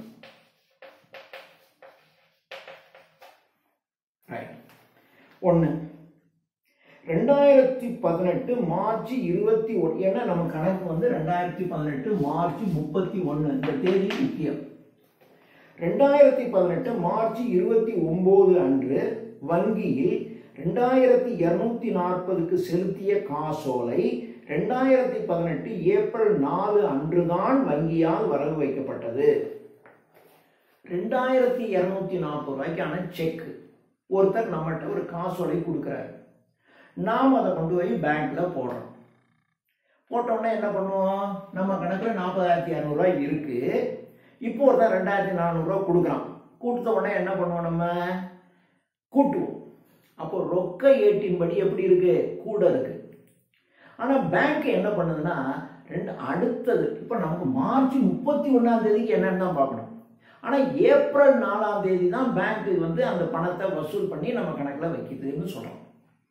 ஒன்று ரெண்டாயிரத்தி பதினெட்டு மார்ச் இருபத்தி ஒன் ஏன்னா நம்ம கணக்கு வந்து ரெண்டாயிரத்தி பதினெட்டு மார்ச் முப்பத்தி ஒன்று இந்த தேதி முக்கியம் ரெண்டாயிரத்தி பதினெட்டு மார்ச் இருபத்தி ஒன்பது அன்று வங்கியில் ரெண்டாயிரத்தி இருநூத்தி நாற்பதுக்கு செலுத்திய காசோலை ரெண்டாயிரத்தி பதினெட்டு ஏப்ரல் நாலு அன்றுதான் வங்கியால் வரவு வைக்கப்பட்டது ரெண்டாயிரத்தி இருநூத்தி நாற்பது ரூபாய்க்கான செக் ஒருத்தர் நம்மகிட்ட ஒரு காசோலை கொடுக்குறாரு நாம் அதை கொண்டு போய் பேங்க்ல போடுறோம் போட்டோன்னே என்ன பண்ணுவோம் நம்ம கணக்கில் நாற்பதாயிரத்தி இரநூறுவா இருக்கு இப்போ ஒருத்தன் ரெண்டாயிரத்தி நானூறுரூவா கொடுக்குறான் கொடுத்த உடனே என்ன பண்ணுவோம் நம்ம கூட்டுவோம் அப்போ ரொக்க ஏட்டின்படி எப்படி இருக்கு கூட இருக்கு ஆனால் பேங்க் என்ன பண்ணுதுன்னா ரெண்டு அடுத்தது இப்போ நமக்கு மார்ச் முப்பத்தி ஒன்றாம் தேதிக்கு என்னன்னு தான் பார்க்கணும் ஆனால் ஏப்ரல் நாலாம் தேதி தான் பேங்க் வந்து அந்த பணத்தை வசூல் பண்ணி நம்ம கணக்கில் வைக்குதுன்னு சொல்கிறோம்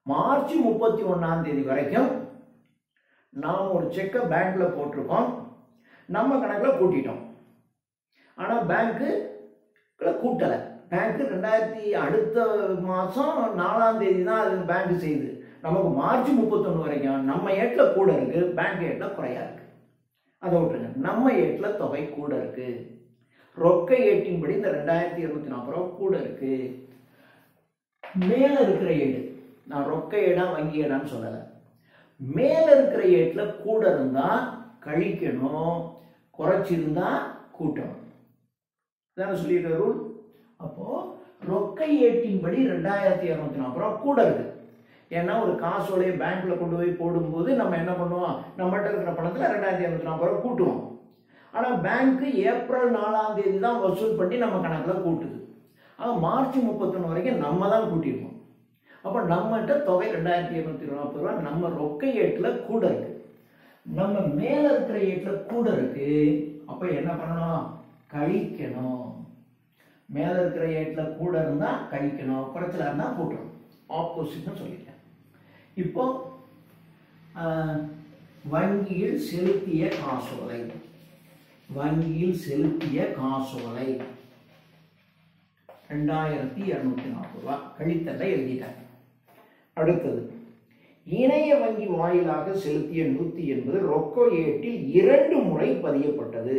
மார்ச் முப்பத்தி ஒன்றாம் தேதி வரைக்கும் நாம் ஒரு செக்கை பேங்க்ல போட்டிருக்கோம் நம்ம கணக்கில் கூட்டிட்டோம் ஆனால் பேங்க்கு கூட்டலை பேங்க்கு ரெண்டாயிரத்தி அடுத்த மாதம் நாலாம் தேதி தான் அது பேங்க் செய்யுது நமக்கு மார்ச் முப்பத்தொன்று வரைக்கும் நம்ம ஏட்டில் கூட இருக்கு பேங்க் ஏட்டில் குறையா இருக்கு அதை விட்டுருங்க நம்ம ஏட்டில் தொகை கூட இருக்கு ரொக்க ஏட்டின்படி இந்த ரெண்டாயிரத்தி இருநூத்தி நாற்பது ரூபா கூட இருக்கு மேலே இருக்கிற ஏடு நான் ரொக்க ஏடா வங்கி ஏடான்னு சொல்லலை மேலே இருக்கிற ஏட்டில் கூட இருந்தால் கழிக்கணும் குறைச்சிருந்தா கூட்டணும் இதான சொல்லியிருக்க ரூல் அப்போ ரொக்க ஏட்டின்படி ரெண்டாயிரத்தி இரநூத்தி நாற்பது ரூபா கூட இருக்கு ஏன்னா ஒரு காசோலையை பேங்க்ல கொண்டு போய் போடும்போது நம்ம என்ன பண்ணுவோம் நம்மகிட்ட இருக்கிற பணத்தில் ரெண்டாயிரத்தி இரநூத்தி நாற்பது ரூபா கூட்டுவோம் ஆனால் பேங்க்கு ஏப்ரல் நாலாம் தேதி தான் வசூல் பண்ணி நம்ம கணக்கில் கூட்டுது ஆக மார்ச் முப்பத்தொன்று வரைக்கும் நம்ம தான் கூட்டியிருக்கோம் அப்போ நம்மகிட்ட தொகை ரெண்டாயிரத்தி இரநூத்தி நாற்பது ரூபா நம்ம ரொக்க ஏட்டில் கூட இருக்கு நம்ம மேலே இருக்கிற ஏட்டில் கூட இருக்கு அப்போ என்ன பண்ணணும் கழிக்கணும் மேலே இருக்கிற ஏட்டில் கூட இருந்தால் கழிக்கணும் குறைச்சலா இருந்தால் கூட்டணும் ஆப்போசிட்னு சொல்லிட்டேன் இப்போ ஆஹ், வங்கியில் செலுத்திய காசோலை வங்கியில் செலுத்திய காசோலை ரெண்டாயிரத்தி இரநூத்தி நாற்பது ரூபா கழித்தலை எழுதிட்டாங்க அடுத்தது இணைய வங்கி வாயிலாக செலுத்திய நூத்தி என்பது ரொக்க ஏட்டில் இரண்டு முறை பதியப்பட்டது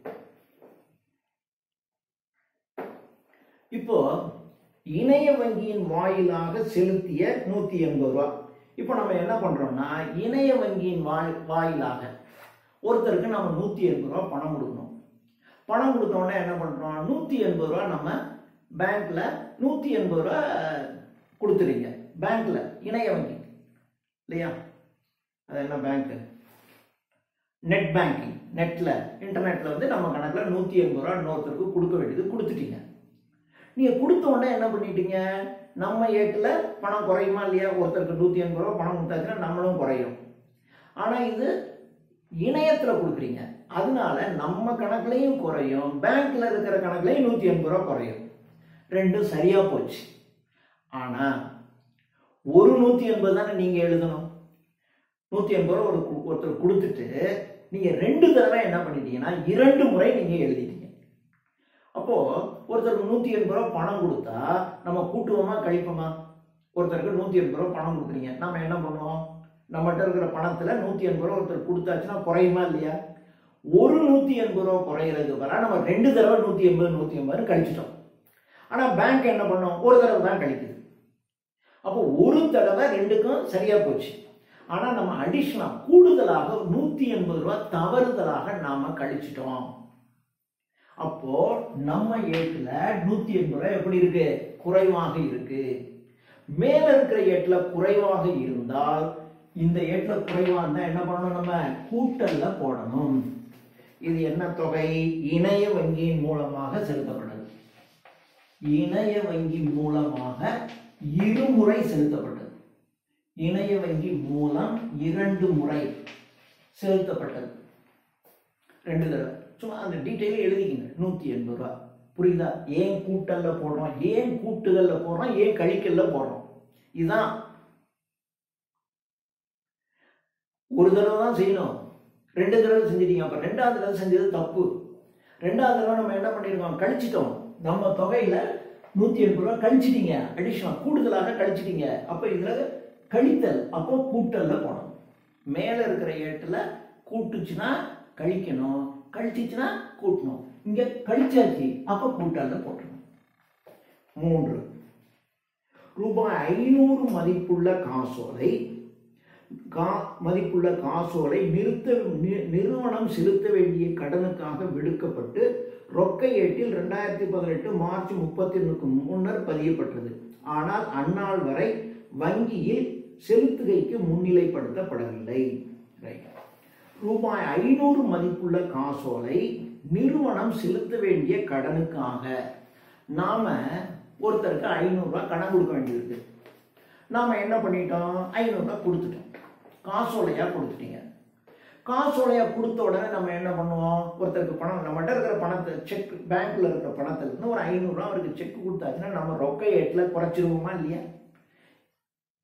இப்போ இணைய வங்கியின் வாயிலாக செலுத்திய நூத்தி எண்பது ரூபா இப்போ நம்ம என்ன பண்றோம்னா இணைய வங்கியின் வாய் வாயிலாக ஒருத்தருக்கு நம்ம நூத்தி எண்பது ரூபா பணம் கொடுக்கணும் பணம் கொடுத்தோடனே என்ன பண்றோம் நூத்தி எண்பது ரூபா நம்ம பேங்க்ல நூத்தி எண்பது ரூபா கொடுத்துறீங்க பேங்க்ல இணைய வங்கி இல்லையா அது என்ன பேங்க் நெட் பேங்கிங் நெட்ல இன்டர்நெட்ல வந்து நம்ம கணக்குல நூத்தி எண்பது ரூபா இன்னொருத்தருக்கு கொடுக்க வேண்டியது கொடுத்துட்டீங்க நீங்க கொடுத்த உடனே என்ன பண்ணிட்டீங்க நம்ம ஏட்டில் பணம் குறையுமா இல்லையா ஒருத்தருக்கு நூற்றி எண்பது ரூபா பணம் கொடுத்தாச்சுன்னா நம்மளும் குறையும் ஆனால் இது இணையத்தில் கொடுக்குறீங்க அதனால நம்ம கணக்குலையும் குறையும் பேங்க்ல இருக்கிற கணக்குலையும் நூற்றி எண்பது ரூபா குறையும் ரெண்டும் சரியா போச்சு ஆனால் ஒரு நூற்றி எண்பது தானே நீங்கள் எழுதணும் நூற்றி எண்பது ரூபா ஒரு கு- ஒருத்தர் கொடுத்துட்டு நீங்கள் ரெண்டு தடவை என்ன பண்ணிட்டீங்கன்னா இரண்டு முறை நீங்கள் எழுதிட்டீங்க அப்போ ஒருத்தருக்கு நூற்றி எண்பது ரூபா பணம் கொடுத்தா நம்ம கூட்டுவோமா கழிப்போமா ஒருத்தருக்கு நூற்றி எண்பது ரூபா பணம் கொடுக்குறீங்க நம்ம என்ன பண்ணுவோம் நம்மகிட்ட இருக்கிற பணத்தில் நூற்றி எண்பது ரூபா ஒருத்தர் கொடுத்தாச்சுன்னா குறையுமா இல்லையா ஒரு நூற்றி எண்பது ரூபா குறையிறதுக்கு பதிலா நம்ம ரெண்டு தடவை நூற்றி எண்பது நூற்றி எண்பது கழிச்சிட்டோம் ஆனால் பேங்க் என்ன பண்ணோம் ஒரு தடவை தான் கழிக்குது அப்போ ஒரு தடவை ரெண்டுக்கும் சரியா போச்சு ஆனால் நம்ம அடிஷ்னலாக கூடுதலாக நூற்றி எண்பது ரூபா தவறுதலாக நாம கழிச்சிட்டோம் அப்போ நம்ம ஏட்டுல நூத்தி எண்பது ரூபாய் எப்படி இருக்கு குறைவாக இருக்கு மேல இருக்கிற ஏட்டுல குறைவாக இருந்தால் இந்த ஏட்டுல குறைவா இருந்தா என்ன பண்ணணும் நம்ம கூட்டல்ல போடணும் இது என்ன தொகை இணைய வங்கியின் மூலமாக செலுத்தப்பட்டது இணைய வங்கி மூலமாக இருமுறை செலுத்தப்பட்டது இணைய வங்கி மூலம் இரண்டு முறை செலுத்தப்பட்டது ரெண்டு தடவை சும்மா அந்த டீட்டெயில் எழுதிக்கிங்க நூற்றி எண்பது ரூபா புரியுதா ஏன் கூட்டல்ல போடுறோம் ஏன் கூட்டுகள்ல போடுறோம் ஏன் கழிக்கல்ல போடுறோம் இதுதான் ஒரு தடவை தான் செய்யணும் ரெண்டு தடவை செஞ்சிட்டீங்க அப்ப ரெண்டாவது தடவை செஞ்சது தப்பு ரெண்டாவது தடவை நம்ம என்ன பண்ணிருக்கோம் கழிச்சிட்டோம் நம்ம தொகையில நூத்தி எண்பது ரூபா கழிச்சிட்டீங்க அடிஷனல் கூடுதலாக கழிச்சிட்டீங்க அப்ப இதுல கழித்தல் அப்போ கூட்டல்ல போடணும் மேல இருக்கிற ஏட்டுல கூட்டுச்சுன்னா கழிக்கணும் கழிச்சிச்சுன்னா கூட்டணும் இங்க கழிச்சாச்சு அப்ப கூட்டல்ல போட்டணும் மூன்று ரூபாய் ஐநூறு மதிப்புள்ள காசோலை கா மதிப்புள்ள காசோலை நிறுத்த நி- நிறுவனம் செலுத்த வேண்டிய கடனுக்காக விடுக்கப்பட்டு ரொக்க ஏட்டில் ரெண்டாயிரத்தி பதினெட்டு மார்ச் முப்பத்தி ஒன்றுக்கு முன்னர் பதியப்பட்டது ஆனால் அந்நாள் வரை வங்கியில் செலுத்துகைக்கு முன்னிலைப்படுத்தப்படவில்லை Right. ரூபாய் ஐநூறு மதிப்புள்ள காசோலை நிறுவனம் செலுத்த வேண்டிய கடனுக்காக நாம ஒருத்தருக்கு ஐநூறுரூவா கடன் கொடுக்க வேண்டியிருக்கு நாம என்ன பண்ணிட்டோம் ஐநூறுரூவா கொடுத்துட்டோம் காசோலையா கொடுத்துட்டீங்க காசோலையா கொடுத்த உடனே நம்ம என்ன பண்ணுவோம் ஒருத்தருக்கு பணம் நம்மகிட்ட இருக்கிற பணத்தை செக் பேங்க்ல இருக்கிற பணத்துல இருந்து ஒரு ஐநூறுரூவா அவருக்கு செக் கொடுத்தாச்சுன்னா நம்ம ரொக்க ஏட்டில் குறைச்சிருவோமா இல்லையா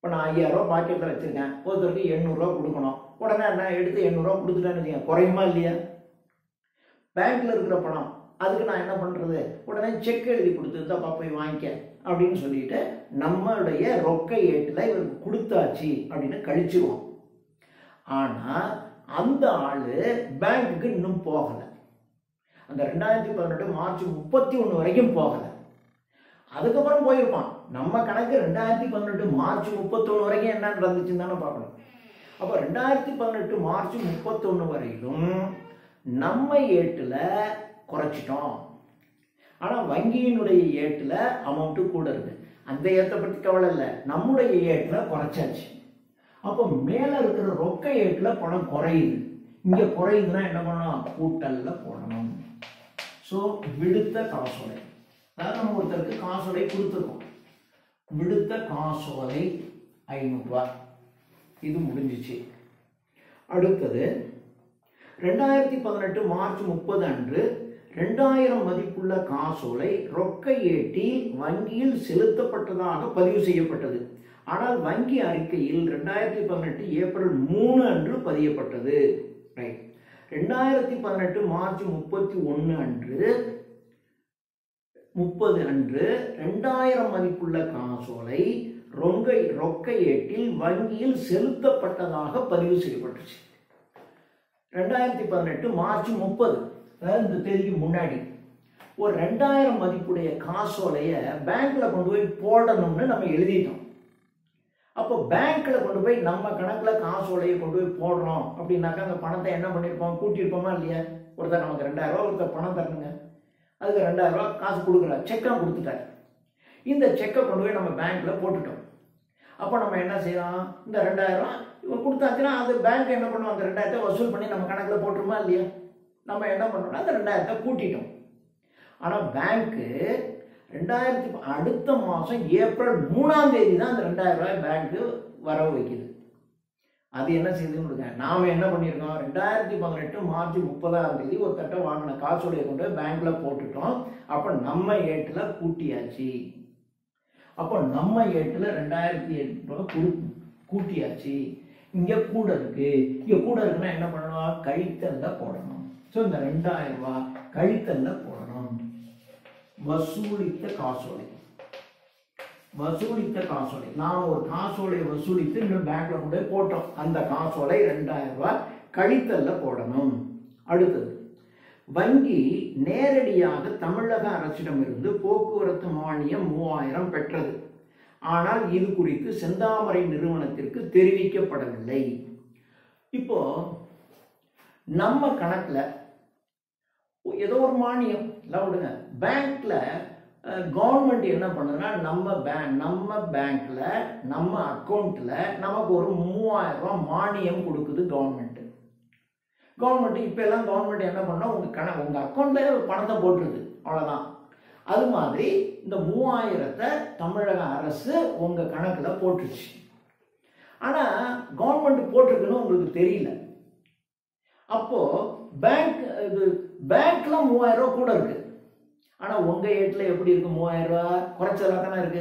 இப்போ நான் ஐயாயிரரூவா பாக்கெட்டில் வச்சுருக்கேன் ஒருத்தருக்கு எண்ணூறுரூவா கொடுக்கணும் உடனே நான் எடுத்து எண்ணூறுரூவா கொடுத்துட்டேன்னு வச்சுக்கேன் குறையுமா இல்லையா பேங்க்கில் இருக்கிற பணம் அதுக்கு நான் என்ன பண்ணுறது உடனே செக் எழுதி கொடுத்து தப்பா போய் வாங்கிக்க அப்படின்னு சொல்லிட்டு நம்மளுடைய ரொக்க ஏட்டில் இவருக்கு கொடுத்தாச்சு அப்படின்னு கழிச்சிருவோம் ஆனால் அந்த ஆள் பேங்க்குக்கு இன்னும் போகலை அந்த ரெண்டாயிரத்தி பதினெட்டு மார்ச் முப்பத்தி ஒன்று வரைக்கும் போகலை அதுக்கப்புறம் போயிருப்பான் நம்ம கணக்கு ரெண்டாயிரத்தி பதினெட்டு மார்ச் முப்பத்தொன்று வரைக்கும் என்ன நடந்துச்சுன்னு தானே பார்க்கணும் அப்போ ரெண்டாயிரத்தி பதினெட்டு மார்ச் முப்பத்தொன்று வரையிலும் நம்ம ஏட்டில் குறைச்சிட்டோம் ஆனால் வங்கியினுடைய ஏட்டில் அமௌண்ட்டு கூட இருக்கு அந்த ஏற்றை பற்றி கவலை இல்லை நம்முடைய ஏட்டில் குறைச்சாச்சு அப்போ மேலே இருக்கிற ரொக்க ஏட்டில் பணம் குறையுது இங்கே குறையுதுன்னா என்ன பண்ணணும் கூட்டல்ல போடணும் ஸோ விடுத்த காசோலை அதாவது நம்ம ஒருத்தருக்கு காசோலை கொடுத்துருக்கோம் விடுத்த காசோலை ஐநூறுரூவா இது முடிஞ்சிச்சு அடுத்தது ரெண்டாயிரத்தி பதினெட்டு மார்ச் முப்பது அன்று ரெண்டாயிரம் மதிப்புள்ள காசோலை ரொக்க ஏட்டில் வங்கியில் செலுத்தப்பட்டதாக பதிவு செய்யப்பட்டது ஆனால் வங்கி அறிக்கையில் ரெண்டாயிரத்தி பதினெட்டு ஏப்ரல் மூணு அன்று பதியப்பட்டது ரைட் ரெண்டாயிரத்தி பதினெட்டு மார்ச் முப்பத்தி ஒன்று அன்று முப்பது அன்று ரெண்டாயிரம் மதிப்புள்ள காசோலை ரொங்க ரொக்க ஏட்டில் வங்கியில் செலுத்தப்பட்டதாக பதிவு செய்யப்பட்டுச்சு ரெண்டாயிரத்தி பதினெட்டு மார்ச் முப்பது அதாவது இந்த தேதிக்கு முன்னாடி ஒரு ரெண்டாயிரம் மதிப்புடைய காசோலைய பேங்க்ல கொண்டு போய் போடணும்னு நம்ம எழுதிட்டோம் அப்போ பேங்க்ல கொண்டு போய் நம்ம கணக்குல காசோலையை கொண்டு போய் போடுறோம் அப்படின்னாக்கா அந்த பணத்தை என்ன பண்ணியிருப்போம் கூட்டியிருப்போமா இல்லையா ஒருத்தர் நமக்கு ரெண்டாயிரம் ரூபா ஒருத்தர் பணம் தரணுங்க அதுக்கு ரெண்டாயிரம் ரூபா காசு கொடுக்குறாரு செக்காக கொடுத்துட்டாரு இந்த செக்கை கொண்டு போய் நம்ம பேங்க்ல போட்டுட்டோம் அப்போ நம்ம என்ன செய்யலாம் இந்த ரெண்டாயிரம் ரூபா இவன் கொடுத்தாச்சுன்னா அது பேங்க் என்ன பண்ணுவோம் அந்த ரெண்டாயிரத்தை வசூல் பண்ணி நம்ம கணக்கில் போட்டுருமா இல்லையா நம்ம என்ன பண்ணோம்னா அந்த ரெண்டாயிரத்தை கூட்டிட்டோம் ஆனால் பேங்க்கு ரெண்டாயிரத்தி ப- அடுத்த மாதம் ஏப்ரல் மூணாம் தேதி தான் அந்த ரெண்டாயிரம் ரூபாய் பேங்க்கு வரவு வைக்குது அது என்ன செய்யுதுன்னு கொடுங்க நாம் என்ன பண்ணியிருக்கோம் ரெண்டாயிரத்தி பதினெட்டு மார்ச் முப்பதாம் தேதி ஒரு தட்டை வாங்கின காசோடைய கொண்டு போய் பேங்க்ல போட்டுட்டோம் அப்போ நம்ம ஏட்டில் கூட்டியாச்சு அப்போ நம்ம ஏட்டில் ரெண்டாயிரத்தி எட்டு ரூபா கொடு கூட்டியாச்சு இங்கே கூட இருக்கு இங்கே கூட இருக்குன்னா என்ன பண்ணணும் கழித்தல்ல போடணும் ஸோ இந்த ரெண்டாயிரம் ரூபாய் கழித்தல்ல போடணும் வசூலித்த காசோலை வசூலித்த காசோலை நாம் ஒரு காசோலை வசூலித்து இன்னும் பேங்க்ல கொண்டு போய் போட்டோம் அந்த காசோலை ரெண்டாயிரம் ரூபாய் கழித்தல்ல போடணும் அடுத்தது வங்கி நேரடியாக தமிழக அரசிடமிருந்து போக்குவரத்து மானியம் மூவாயிரம் பெற்றது ஆனால் இது குறித்து செந்தாமரை நிறுவனத்திற்கு தெரிவிக்கப்படவில்லை இப்போ நம்ம கணக்குல ஏதோ ஒரு மானியம் எல்லாம் விடுங்க பேங்க்ல கவர்மெண்ட் என்ன பண்ணுதுன்னா நம்ம பேங்க் நம்ம பேங்க்ல நம்ம அக்கௌண்ட்ல நமக்கு ஒரு மூவாயிரம் ரூபாய் மானியம் கொடுக்குது கவர்மெண்ட் கவர்மெண்ட் இப்போ எல்லாம் கவர்மெண்ட் என்ன பண்ணா உங்க கண உங்க அக்கௌண்ட்ல பணத்தை போட்டுருது அவ்வளவுதான் அது மாதிரி இந்த மூவாயிரத்தை தமிழக அரசு உங்க கணக்குல போட்டுருச்சு ஆனா கவர்மெண்ட் போட்டிருக்குன்னு உங்களுக்கு தெரியல அப்போ பேங்க் இது பேங்க்ல மூவாயிரம் ரூபாய் கூட இருக்கு ஆனா உங்க ஏட்ல எப்படி இருக்கு மூவாயிரம் ரூபாய் குறைச்சலா தானே இருக்கு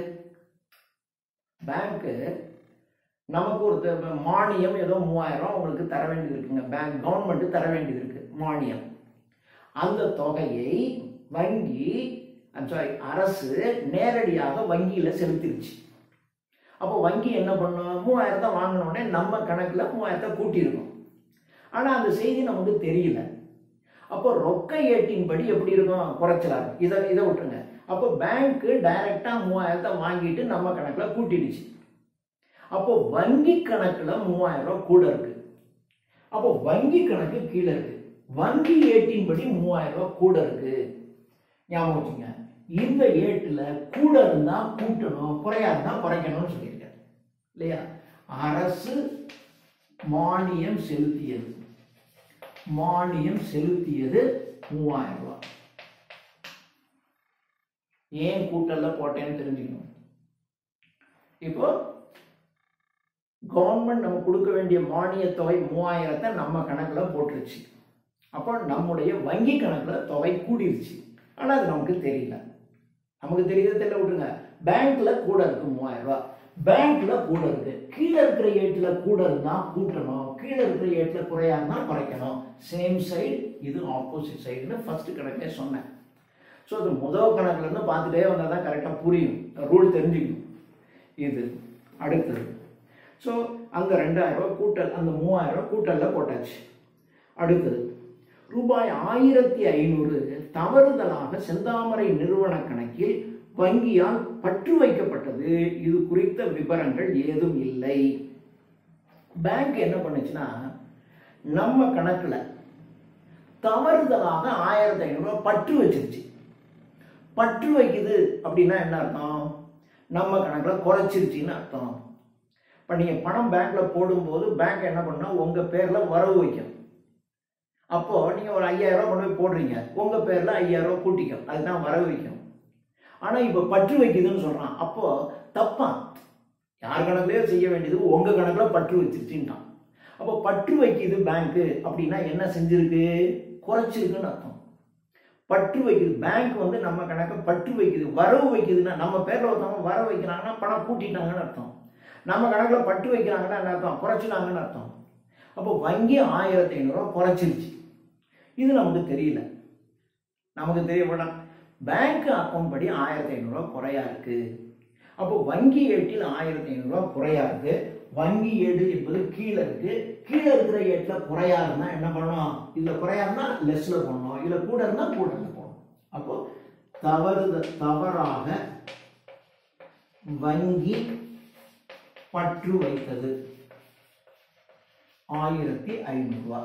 பேங்க்கு நமக்கு ஒரு த- மானியம் ஏதோ மூவாயிரம் ரூபாய் உங்களுக்கு தர வேண்டியது இருக்குங்க பேங்க் கவர்மெண்ட் தர வேண்டியது இருக்கு மானியம் அந்த தொகையை வங்கி சாரி அரசு நேரடியாக வங்கியில செலுத்திருச்சு அப்போ வங்கி என்ன பண்ணும் மூவாயிரத்தை வாங்கின உடனே நம்ம கணக்குல மூவாயிரத்தை கூட்டியிருக்கோம் ஆனா அந்த செய்தி நமக்கு தெரியல அப்போ ரொக்க ஏட்டின்படி எப்படி இருக்கும் குறைச்சலா இருக்கும். இதை இதை விட்டுருங்க அப்போ பேங்க்கு டைரக்டா மூவாயிரத்தை வாங்கிட்டு நம்ம கணக்குல கூட்டிடுச்சு அப்போ வங்கி கணக்குல மூவாயிரம் ரூபாய் கூட இருக்கு அப்போ வங்கி கணக்கு கீழே இருக்கு வங்கி ஏட்டின்படி மூவாயிரம் ரூபாய் கூட இருக்கு ஞாபகம் வச்சுங்க இந்த ஏட்டுல கூட இருந்தா கூட்டணும் குறையா இருந்தா குறைக்கணும்னு சொல்லியிருக்காரு இல்லையா அரசு மானியம் செலுத்தியது மானியம் செலுத்தியது மூவாயிரம் ரூபாய் ஏன் கூட்டல்ல போட்டேன்னு தெரிஞ்சுக்கணும் இப்போ கவர்மெண்ட் நம்ம கொடுக்க வேண்டிய மானிய தொகை மூவாயிரத்தை நம்ம கணக்குல போட்டுருச்சு அப்போ நம்முடைய வங்கி கணக்குல தொகை கூடிருச்சு ஆனா அது நமக்கு தெரியல நமக்கு தெரியுது தெரியல விட்டுருங்க பேங்க்ல கூட இருக்கு மூவாயிரம் ரூபாய் பேங்க்ல கூட இருக்கு கீழே இருக்கிற ஏட்டுல கூட இருந்தா கூட்டணும் கீழே இருக்கிற ஏட்டுல குறையா இருந்தா குறைக்கணும் சேம் சைடு இது ஆப்போசிட் சைடுன்னு ஃபர்ஸ்ட் கணக்கே சொன்னேன் ஸோ அது முதல் கணக்குல இருந்து பார்த்துட்டே வந்தால் தான் கரெக்டாக புரியும் ரூல் தெரிஞ்சுக்கணும் இது அடுத்தது ஸோ அங்கே ரெண்டாயிரம் ரூபாய் கூட்டல் அந்த மூவாயிரம் ரூபாய் கூட்டல்ல போட்டாச்சு அடுத்தது ரூபாய் ஆயிரத்தி ஐநூறு தவறுதலாக செந்தாமரை நிறுவன கணக்கில் வங்கியால் பற்று வைக்கப்பட்டது இது குறித்த விவரங்கள் ஏதும் இல்லை பேங்க் என்ன பண்ணுச்சுன்னா நம்ம கணக்குல தவறுதலாக ஆயிரத்தி ஐநூறுரூவா பற்று வச்சிருச்சு பற்று வைக்குது அப்படின்னா என்ன அர்த்தம் நம்ம கணக்கில் குறைச்சிருச்சின்னு அர்த்தம் இப்போ நீங்கள் பணம் பேங்க்ல போடும்போது பேங்க் என்ன பண்ணா உங்கள் பேரில் வரவு வைக்கும் அப்போ நீங்கள் ஒரு ஐயாயிரம் ரூபாய் கொண்டு போய் போடுறீங்க உங்கள் பேரில் ஐயாயிரம் ரூபாய் கூட்டிக்கும் அதுதான் வரவு வைக்கும் ஆனால் இப்போ பற்று வைக்குதுன்னு சொல்கிறான் அப்போ தப்பா யார் கணக்குலயோ செய்ய வேண்டியது உங்கள் கணக்கில் பற்று வச்சிருச்சுட்டான் அப்போ பற்று வைக்குது பேங்க்கு அப்படின்னா என்ன செஞ்சிருக்கு குறைச்சிருக்குன்னு அர்த்தம் பற்று வைக்குது பேங்க் வந்து நம்ம கணக்கை பற்று வைக்குது வரவு வைக்குதுன்னா நம்ம பேரில் ஒருத்தவங்க வரவு வைக்கிறாங்கன்னா பணம் கூட்டிட்டாங்கன்னு அர்த்தம் நம்ம கணக்கில் பற்று வைக்கிறாங்கன்னா என்ன அர்த்தம் குறைச்சிட்டாங்கன்னு அர்த்தம் அப்போ வங்கி ஆயிரத்தி ஐநூறுரூவா குறைச்சிருச்சு இது நமக்கு தெரியல நமக்கு தெரியப்படாம் பேங்க் அக்கௌண்ட் படி ஆயிரத்தி ஐநூறுரூவா குறையா இருக்கு அப்போ வங்கி ஏட்டில் ஆயிரத்தி ஐநூறுரூவா குறையா இருக்கு வங்கி ஏடு என்பது கீழே இருக்கு கீழே இருக்கிற ஏட்டில் குறையா இருந்தா என்ன பண்ணணும் இதுல குறையா இருந்தா லெஸ்ல போடணும் இதுல கூட இருந்தா கூடல போடணும் அப்போ தவறு தவறாக வங்கி பற்று வைத்தது ஆயிரத்தி ஐநூறுரூவா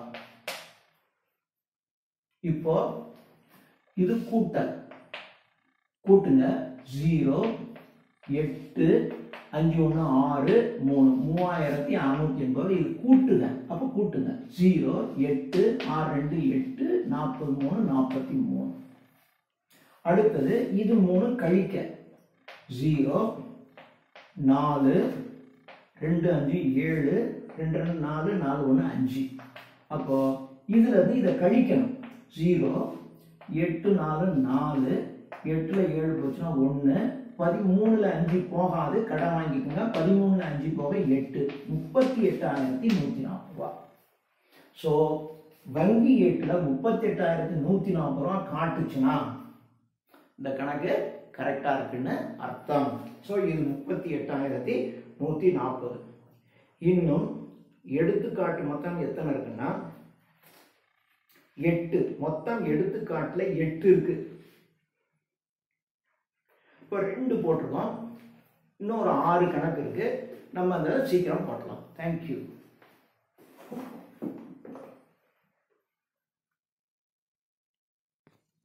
இப்போ இது கூட்டல் கூட்டுங்க ஜீரோ எட்டு அஞ்சு ஒன்று ஆறு மூணு மூவாயிரத்தி அறநூத்தி எண்பது இது கூட்டுங்க அப்போ கூட்டுங்க ஜீரோ எட்டு ஆறு ரெண்டு எட்டு நாற்பது மூணு நாற்பத்தி மூணு அடுத்தது இது மூணு கழிக்க ஜீரோ நாலு ரெண்டு அஞ்சு ஏழு ரெண்டு ரெண்டு நாலு நாலு ஒன்று அஞ்சு அப்போ இதுல இருந்து இதை கழிக்கணும் ஜீரோ எட்டு நாலு நாலு எட்டுல ஏழு போச்சுன்னா ஒன்று பதிமூணுல அஞ்சு போகாது கடன் வாங்கிக்கோங்க பதிமூணுல அஞ்சு போக எட்டு முப்பத்தி எட்டாயிரத்தி நூற்றி நாற்பது ரூபா ஸோ வங்கி ஏட்டுல முப்பத்தி எட்டாயிரத்தி நூற்றி நாற்பது ரூபா காட்டுச்சுன்னா இந்த கணக்கு கரெக்டாக இருக்குன்னு அர்த்தம் ஸோ இது முப்பத்தி எட்டாயிரத்தி நூற்றி நாற்பது இன்னும் எடுத்துக்காட்டு மொத்தம் எத்தனை இருக்குன்னா எட்டு மொத்தம் எடுத்துக்காட்டுல எட்டு இருக்கு இப்போ ரெண்டு போட்டிருக்கோம் இன்னும் ஒரு ஆறு கணக்கு இருக்கு நம்ம அதை சீக்கிரம் போட்டலாம் தேங்க்யூ